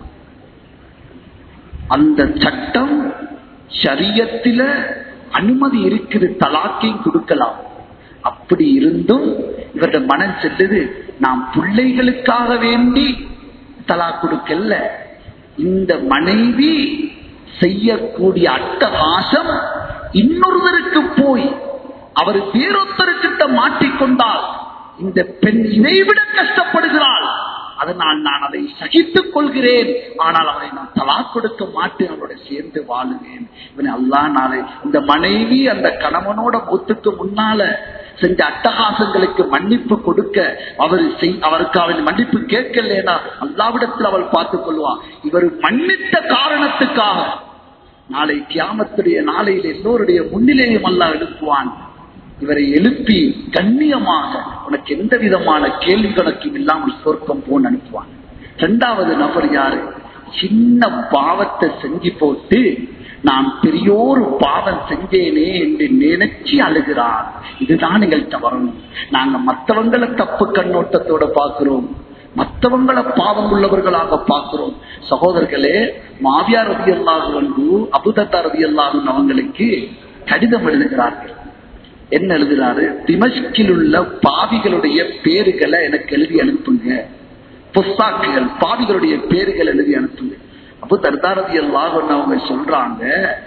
அந்த சட்டம் சரியத்தில அனுமதி இருக்குது தலாக்கையும் கொடுக்கலாம் அப்படி இருந்தும் இவருடைய மனம் செல்லுது நாம் பிள்ளைகளுக்காக வேண்டி தலா கொடுக்கல இந்த மனைவி செய்யக்கூடிய அட்டகாசம் இன்னொருவருக்கு போய் அவர் வேறொருத்தருக்கிட்ட மாட்டிக்கொண்டால் இந்த பெண் இதைவிட கஷ்டப்படுகிறாள் அதனால் நான் அதை சகித்துக் கொள்கிறேன் ஆனால் அவரை நான் தலா கொடுக்க மாட்டேன் அவரோட சேர்ந்து வாழுவேன் இவனை அல்லா நாளை இந்த மனைவி அந்த கணவனோட மூத்துக்கு முன்னால செஞ்ச அட்டகாசங்களுக்கு மன்னிப்பு கொடுக்க அவர் செய்- அவருக்கு அவன் மன்னிப்பு கேட்கலனா அல்லாவிடத்தில் அவள் பார்த்துக் கொள்வார் இவர் மன்னித்த காரணத்துக்காக நாளை கியாமத்துடைய நாளையில் எல்லோருடைய முன்னிலையும் அல்லா எழுப்புவான் இவரை எழுப்பி கண்ணியமாக உனக்கு எந்த விதமான கேள்வி கணக்கும் இல்லாமல் சொர்க்கம் போன் அனுப்புவான் இரண்டாவது நபர் யாரு சின்ன பாவத்தை செஞ்சு போட்டு நான் பெரியோரு பாவம் செஞ்சேனே என்று நினைச்சு அழுகிறான் இதுதான் எங்கள்கிட்ட வரணும் நாங்க மற்றவங்களை தப்பு கண்ணோட்டத்தோட பார்க்கிறோம் மற்றவங்களை பாவம் உள்ளவர்களாக பார்க்கிறோம் சகோதரர்களே மாவியா ரவி அல்லாஹ் வந்து அபுதத்தா ரவி அல்லாஹ் அவங்களுக்கு கடிதம் எழுதுகிறார்கள் என்ன எழுதுறாரு திமஷ்கில் உள்ள பாவிகளுடைய பேருகளை எனக்கு எழுதி அனுப்புங்க புஸ்தாக்குகள் பாவிகளுடைய பேர்கள் எழுதி அனுப்புங்க அப்போ தர்தாரதி அல்லாஹ் அவங்க சொல்றாங்க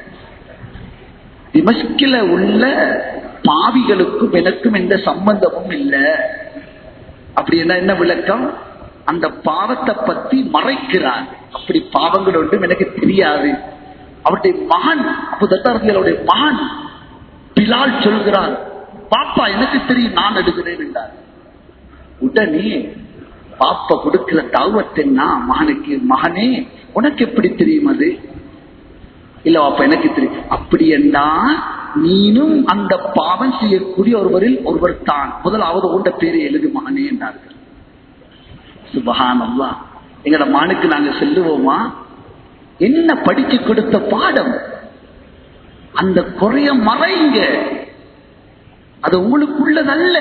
திமஷ்கில உள்ள பாவிகளுக்கும் எனக்கும் எந்த சம்பந்தமும் இல்லை அப்படின்னா என்ன விளக்கம் அந்த பாவத்தை பத்தி மறைக்கிறார் அப்படி பாவங்கள் ஒன்றும் எனக்கு தெரியாது அவருடைய மகன் அப்போ தத்தாரதிகளுடைய மகன் பிலால் சொல்கிறார் பாப்பா எனக்கு தெரியும் நான் எழுதுறேன் என்றார் உடனே பாப்பா கொடுக்கிற தாவத்தென்னா மகனுக்கு மகனே உனக்கு எப்படி தெரியும் அது இல்ல பாப்பா எனக்கு தெரியும் அப்படி என்றா நீனும் அந்த பாவம் செய்யக்கூடிய ஒருவரில் ஒருவர் தான் முதலாவது உண்ட பேரை எழுது மகனே என்றார்கள் சுபஹானல்லா எங்கட மகனுக்கு நாங்க செல்லுவோமா என்ன படிச்சு கொடுத்த பாடம் அந்த குறைய மறைங்க அது உங்களுக்குள்ளதல்ல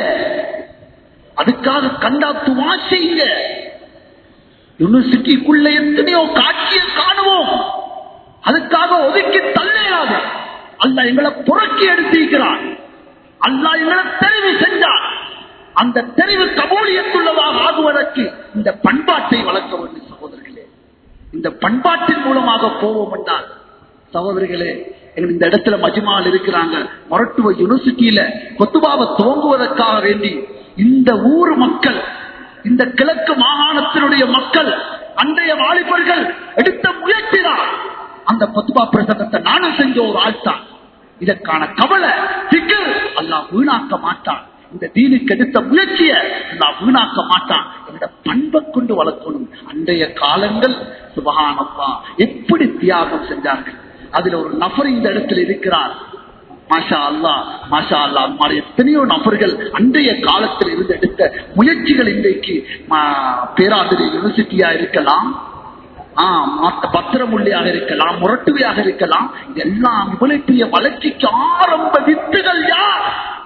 அதுக்காக கண்டாத்து வாசிங்க யூனிவர்சிட்டிக்குள்ள எத்தனையோ காட்சியை காணுவோம் அதுக்காக ஒதுக்கி தள்ளையாது அல்ல எங்களை புறக்கி எடுத்திருக்கிறான் அல்லா எங்களை தெரிவு செஞ்சான் அந்த தெரிவு கபூலியத்துள்ளதாக ஆகுவதற்கு இந்த பண்பாட்டை வளர்க்க வேண்டும் சகோதரர்களே இந்த பண்பாட்டின் மூலமாக போவோம் என்றால் சகோதரிகளே எங்க இந்த இடத்துல மஜ்மால் இருக்கிறாங்க மொரட்டுவ யூனிவர்சிட்டியில கொத்துபாவை துவங்குவதற்காக வேண்டி இந்த ஊர் மக்கள் இந்த கிழக்கு மாகாணத்தினுடைய மக்கள் அன்றைய வாலிபர்கள் எடுத்த முயற்சி தான் அந்த கொத்துபா பிரசங்கத்தை நானும் செஞ்ச ஒரு ஆழ்த்தான் இதற்கான கவலை சிக்கல் அல்லாஹ் வீணாக்க மாட்டான் இந்த தீனுக்கு எடுத்த முயற்சிய அல்லாஹ் வீணாக்க மாட்டான் என்னோட பண்பை கொண்டு வளர்க்கணும் அன்றைய காலங்கள் சுபகானப்பா எப்படி தியாகம் செஞ்சார்கள் அதுல ஒரு நபர் இந்த இடத்துல இருக்கிறார் மாஷா அல்லா மாஷா அல்லா அது மாதிரி எத்தனையோ நபர்கள் அன்றைய காலத்தில் இருந்து எடுத்த முயற்சிகள் இன்றைக்கு பேராசிரியர் யூனிவர்சிட்டியா இருக்கலாம் பத்திரமுள்ளியாக இருக்கலாம் முரட்டுவையாக இருக்கலாம் இதெல்லாம் இவ்வளவு பெரிய வளர்ச்சிக்கு ஆரம்ப வித்துகள் யார்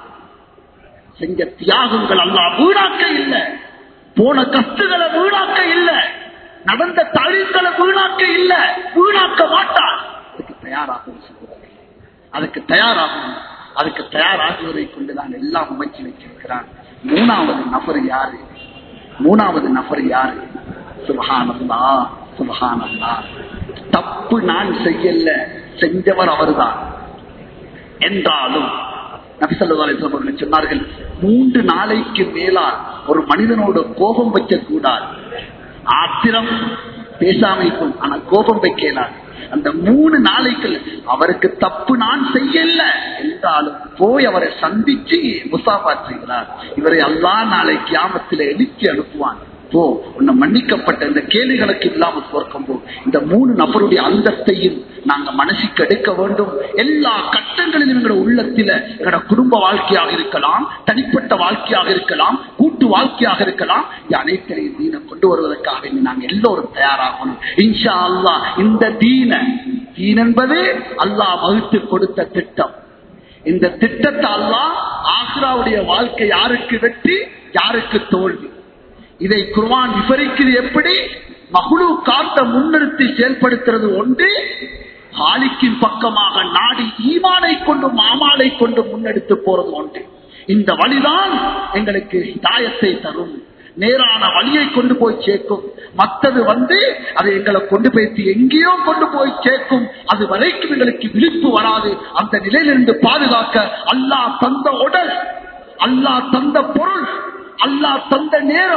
செஞ்ச தியாகங்கள் எல்லாம் வீணாக்க இல்லை போன கஷ்டங்களை வீணாக்க இல்லை நடந்த தழில்களை வீணாக்க இல்லை வீணாக்க மாட்டான் அதுக்கு தயாராகும் அதுக்கு தயாராகும் அதுக்கு தயாராகுவதை கொண்டுதான் எல்லாம் முயற்சி வச்சிருக்கிறான் மூணாவது நபர் யாரு மூணாவது நபர் யாரு சுபகானந்தா சுபகானந்தா தப்பு நான் செய்யல செஞ்சவர் அவர்தான் என்றாலும் நபிசல்ல சொன்னார்கள் மூன்று நாளைக்கு மேலால் ஒரு மனிதனோட கோபம் வைக்க கூடாது ஆத்திரம் பேசாமைக்கும் ஆனா கோபம் வைக்கலாம் அந்த மூணு நாளைக்கு அவருக்கு தப்பு நான் செய்யல என்றாலும் போய் அவரை சந்திச்சு முசாபாத் செய்கிறார் இவரை அல்லா நாளை கியாமத்தில் எழுச்சி அனுப்புவான் போ உன்னை மன்னிக்கப்பட்ட இந்த கேள்விகளுக்கு இல்லாம சுவர்க்கம் போ இந்த மூணு நபருடைய அந்தஸ்தையும் நாங்க மனசுக்கு எடுக்க வேண்டும் எல்லா கட்டங்களிலும் எங்களோட உள்ளத்தில எங்களோட குடும்ப வாழ்க்கையாக இருக்கலாம் தனிப்பட்ட வாழ்க்கையாக இருக்கலாம் கூட்டு வாழ்க்கையாக இருக்கலாம் இது அனைத்திலையும் தீனை கொண்டு வருவதற்காக நாங்க எல்லோரும் தயாராகணும் இன்ஷா அல்லா இந்த தீன தீன் என்பது அல்லாஹ் வகுத்து கொடுத்த திட்டம் இந்த திட்டத்தை அல்லா ஆக்ராவுடைய வாழ்க்கை யாருக்கு வெற்றி யாருக்கு தோல்வி இதை குர்வான் விவரிக்கிறது எப்படி மகுழு காட்ட முன்னிறுத்தி செயல்படுத்துறது ஒன்று ஹாலிக்கின் பக்கமாக நாடி ஈமானை கொண்டு மாமாலை கொண்டு முன்னெடுத்து போறது ஒன்று இந்த வழிதான் எங்களுக்கு தாயத்தை தரும் நேரான வழியை கொண்டு போய் சேர்க்கும் மற்றது வந்து அதை எங்களை கொண்டு போய்த்து எங்கேயோ கொண்டு போய் சேர்க்கும் அது வரைக்கும் எங்களுக்கு விழிப்பு வராது அந்த நிலையிலிருந்து பாதுகாக்க அல்லாஹ் தந்த உடல் அல்லாஹ் தந்த பொருள் அல்லாஹ் தந்த நேரம்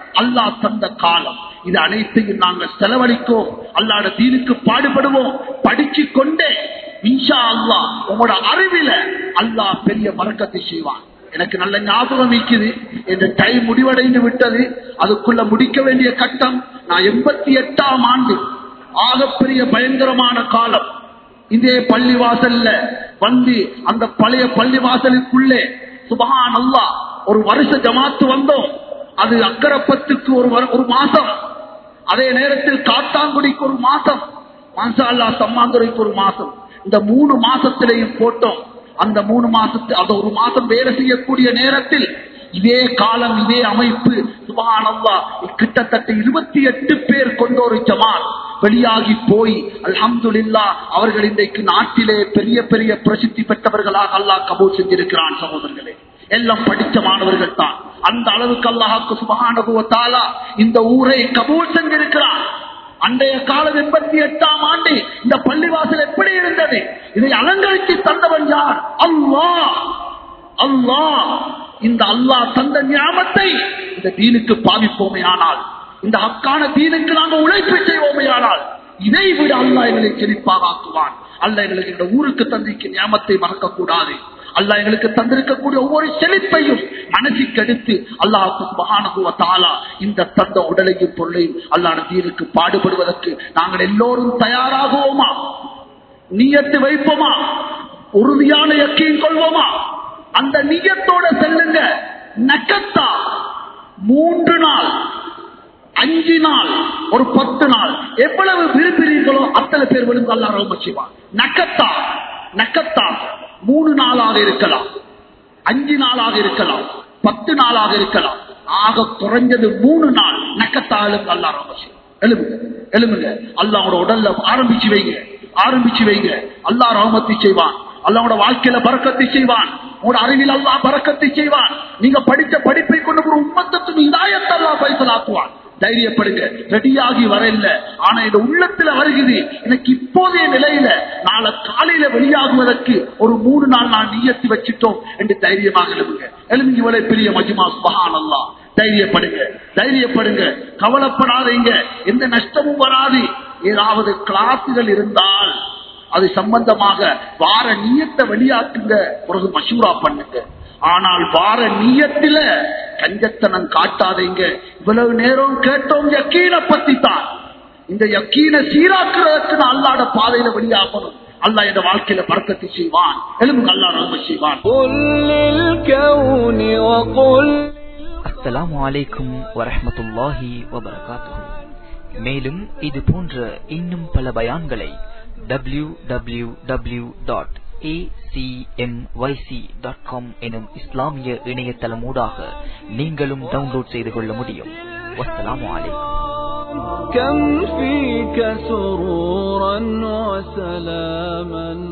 அல்லாஹ் தந்த காலம் இது அனைத்தையும் நாங்கள் செலவழிக்கோம் அல்லாட தீனுக்கு பாடுபடுவோம் படிச்சு கொண்டே இன்ஷா அல்லாஹ் உங்களோட அறிவில அல்லாஹ் பெரிய மறக்கத்தை செய்வான் எனக்கு நல்ல ஞாபகம் இருக்குது இந்த டைம் முடிவடைந்து விட்டது அதுக்குள்ள முடிக்க வேண்டிய கட்டம் நான் எண்பத்தி எட்டாம் ஆண்டு ஆகப்பெரிய பயங்கரமான காலம் இதே பள்ளிவாசல்ல வந்து அந்த பழைய பள்ளிவாசலுக்குள்ளே சுபஹான் அல்லாஹ் ஒரு வருஷ ஜமாத்து வந்தோம் அது அக்கரப்பத்துக்கு ஒரு வரு- ஒரு மாசம் அதே நேரத்தில் காத்தாங்குடிக்கு ஒரு மாசம் மாசா அல்லா சம்மாந்துரைக்கு ஒரு மாசம் இந்த மூணு மாசத்திலையும் போட்டோம் அந்த மூணு மாசத்து அந்த ஒரு மாசம் வேலை செய்யக்கூடிய நேரத்தில் இதே காலம் இதே அமைப்பு சுபஹானல்லா கிட்டத்தட்ட இருபத்தி எட்டு பேர் கொண்ட ஒரு ஜமாத் வெளியாகி போய் அல்ஹம்துலில்லா அவர்கள் இன்றைக்கு நாட்டிலே பெரிய பெரிய பிரசித்தி பெற்றவர்களாக அல்லாஹ் கபூல் செஞ்சிருக்கிறான் சகோதரர்களே எல்லாம் படித்த மாணவர்கள் தான் அந்த அளவுக்கு அல்லாஹாக்கு சுபகானுபவத்தாலா இந்த ஊரை கபூல் செஞ்சிருக்கிறான் அன்றைய காலம் எண்பத்தி எட்டாம் ஆண்டு இந்த பள்ளிவாசல் எப்படி இருந்தது இதை அலங்கரித்து தந்தவன் யார் அல்லாஹ் அல்லாஹ் இந்த அல்லாஹ் தந்த ஞாபத்தை இந்த தீனுக்கு பாவிப்போமே ஆனால் இந்த ஹக்கான தீனுக்கு நாங்கள் உழைப்பு செய்வோமே ஆனால் இதை விட அல்லாஹ் எங்களை செழிப்பாக ஆக்குவான் அல்லாஹ் எங்களுக்கு இந்த ஊருக்கு தந்திக்கு ஞாபத்தை மறக்க கூடாது அல்லாஹ் எங்களுக்கு தந்திருக்கக்கூடிய ஒவ்வொரு செழிப்பையும் மனசுக்கு எடுத்து அல்லாஹுக்கு மகானுகுவ தாலா இந்த தந்த உடலையும் பொருளையும் அல்லாஹ் தீனுக்கு பாடுபடுவதற்கு நாங்கள் எல்லோரும் தயாராகுவோமா நீயத்து வைப்போமா உறுதியான யக்கீன் கொள்வோமா அந்த நீயத்தோட செல்லுங்க நக்கத்தா மூன்று நாள் அஞ்சு நாள் ஒரு பத்து நாள் எவ்வளவு விரும்புகிறீர்களோ அத்தனை பேர் விழுந்து அல்லா ரொம்ப செய்வான் நக்கத்தா நக்கத்தா மூணு நாளாக இருக்கலாம் அஞ்சு நாளாக இருக்கலாம் பத்து நாளாக இருக்கலாம் ஆக குறைஞ்சது மூணு நாள் நக்கத்தாலும் அல்லா ரொம்ப செய்வான் எழுமுங்க எழுமுங்க அல்லாவோட உடல்ல ஆரம்பிச்சு வைங்க ஆரம்பிச்சு வைங்க அல்லா ரஹமத்தை செய்வான் அல்லாவோட வாழ்க்கையில பறக்கத்தை செய்வான் உங்களோட அறிவில் அல்லா பறக்கத்தை செய்வான் நீங்க படித்த படிப்பை கொண்டு ஒரு உம்மத்துக்கு இதாயத்தை அல்லா பைசலாக்குவான் தைரியப்படுங்க ரெடியாகி வரல ஆனா இந்த உள்ளத்துல வருகிறது எனக்கு இப்போதைய நிலையில நாளை காலையில வெளியாகுவதற்கு ஒரு மூணு நாள் நான் நீயத்து வச்சுட்டோம் என்று தைரியமாக எழுதுங்க எழுந்து இவளை பெரிய மஜிமா சுபஹான் அல்லா தைரியப்படுங்க தைரியப்படுங்க கவலைப்படாதீங்க எந்த நஷ்டமும் வராது ஏதாவது கிளாஸுகள் இருந்தால் அது சம்பந்தமாக வார நீயத்தை வெளியாக்குங்க பிறகு மசூரா பண்ணுங்க ஆனால் வார நீயத்தில கஞ்சத்தனம் காட்டாதீங்க இவ்வளவு நேரம் கேட்டோம் யக்கீன பத்தி தான் இந்த யக்கீன சீராக்குறதுக்கு நான் அல்லாட பாதையில வெளியாகணும் அல்லா என் வாழ்க்கையில பறக்கத்தை செய்வான் எலும்பு அல்லா ரொம்ப செய்வான் قل للكون وقل அஸ்ஸலாமு அலைக்கும் வரஹ்மத்துல்லாஹி வபரகாத்துஹு மேலும் இது போன்ற இன்னும் பல பயான்களை W W W dot dot com எனும் இஸ்லாமிய இணையதளமூடாக நீங்களும் டவுன்லோட் செய்து கொள்ள முடியும் வஸ்ஸலாமு அலைக்கும் كم فيك سرورا وسلاما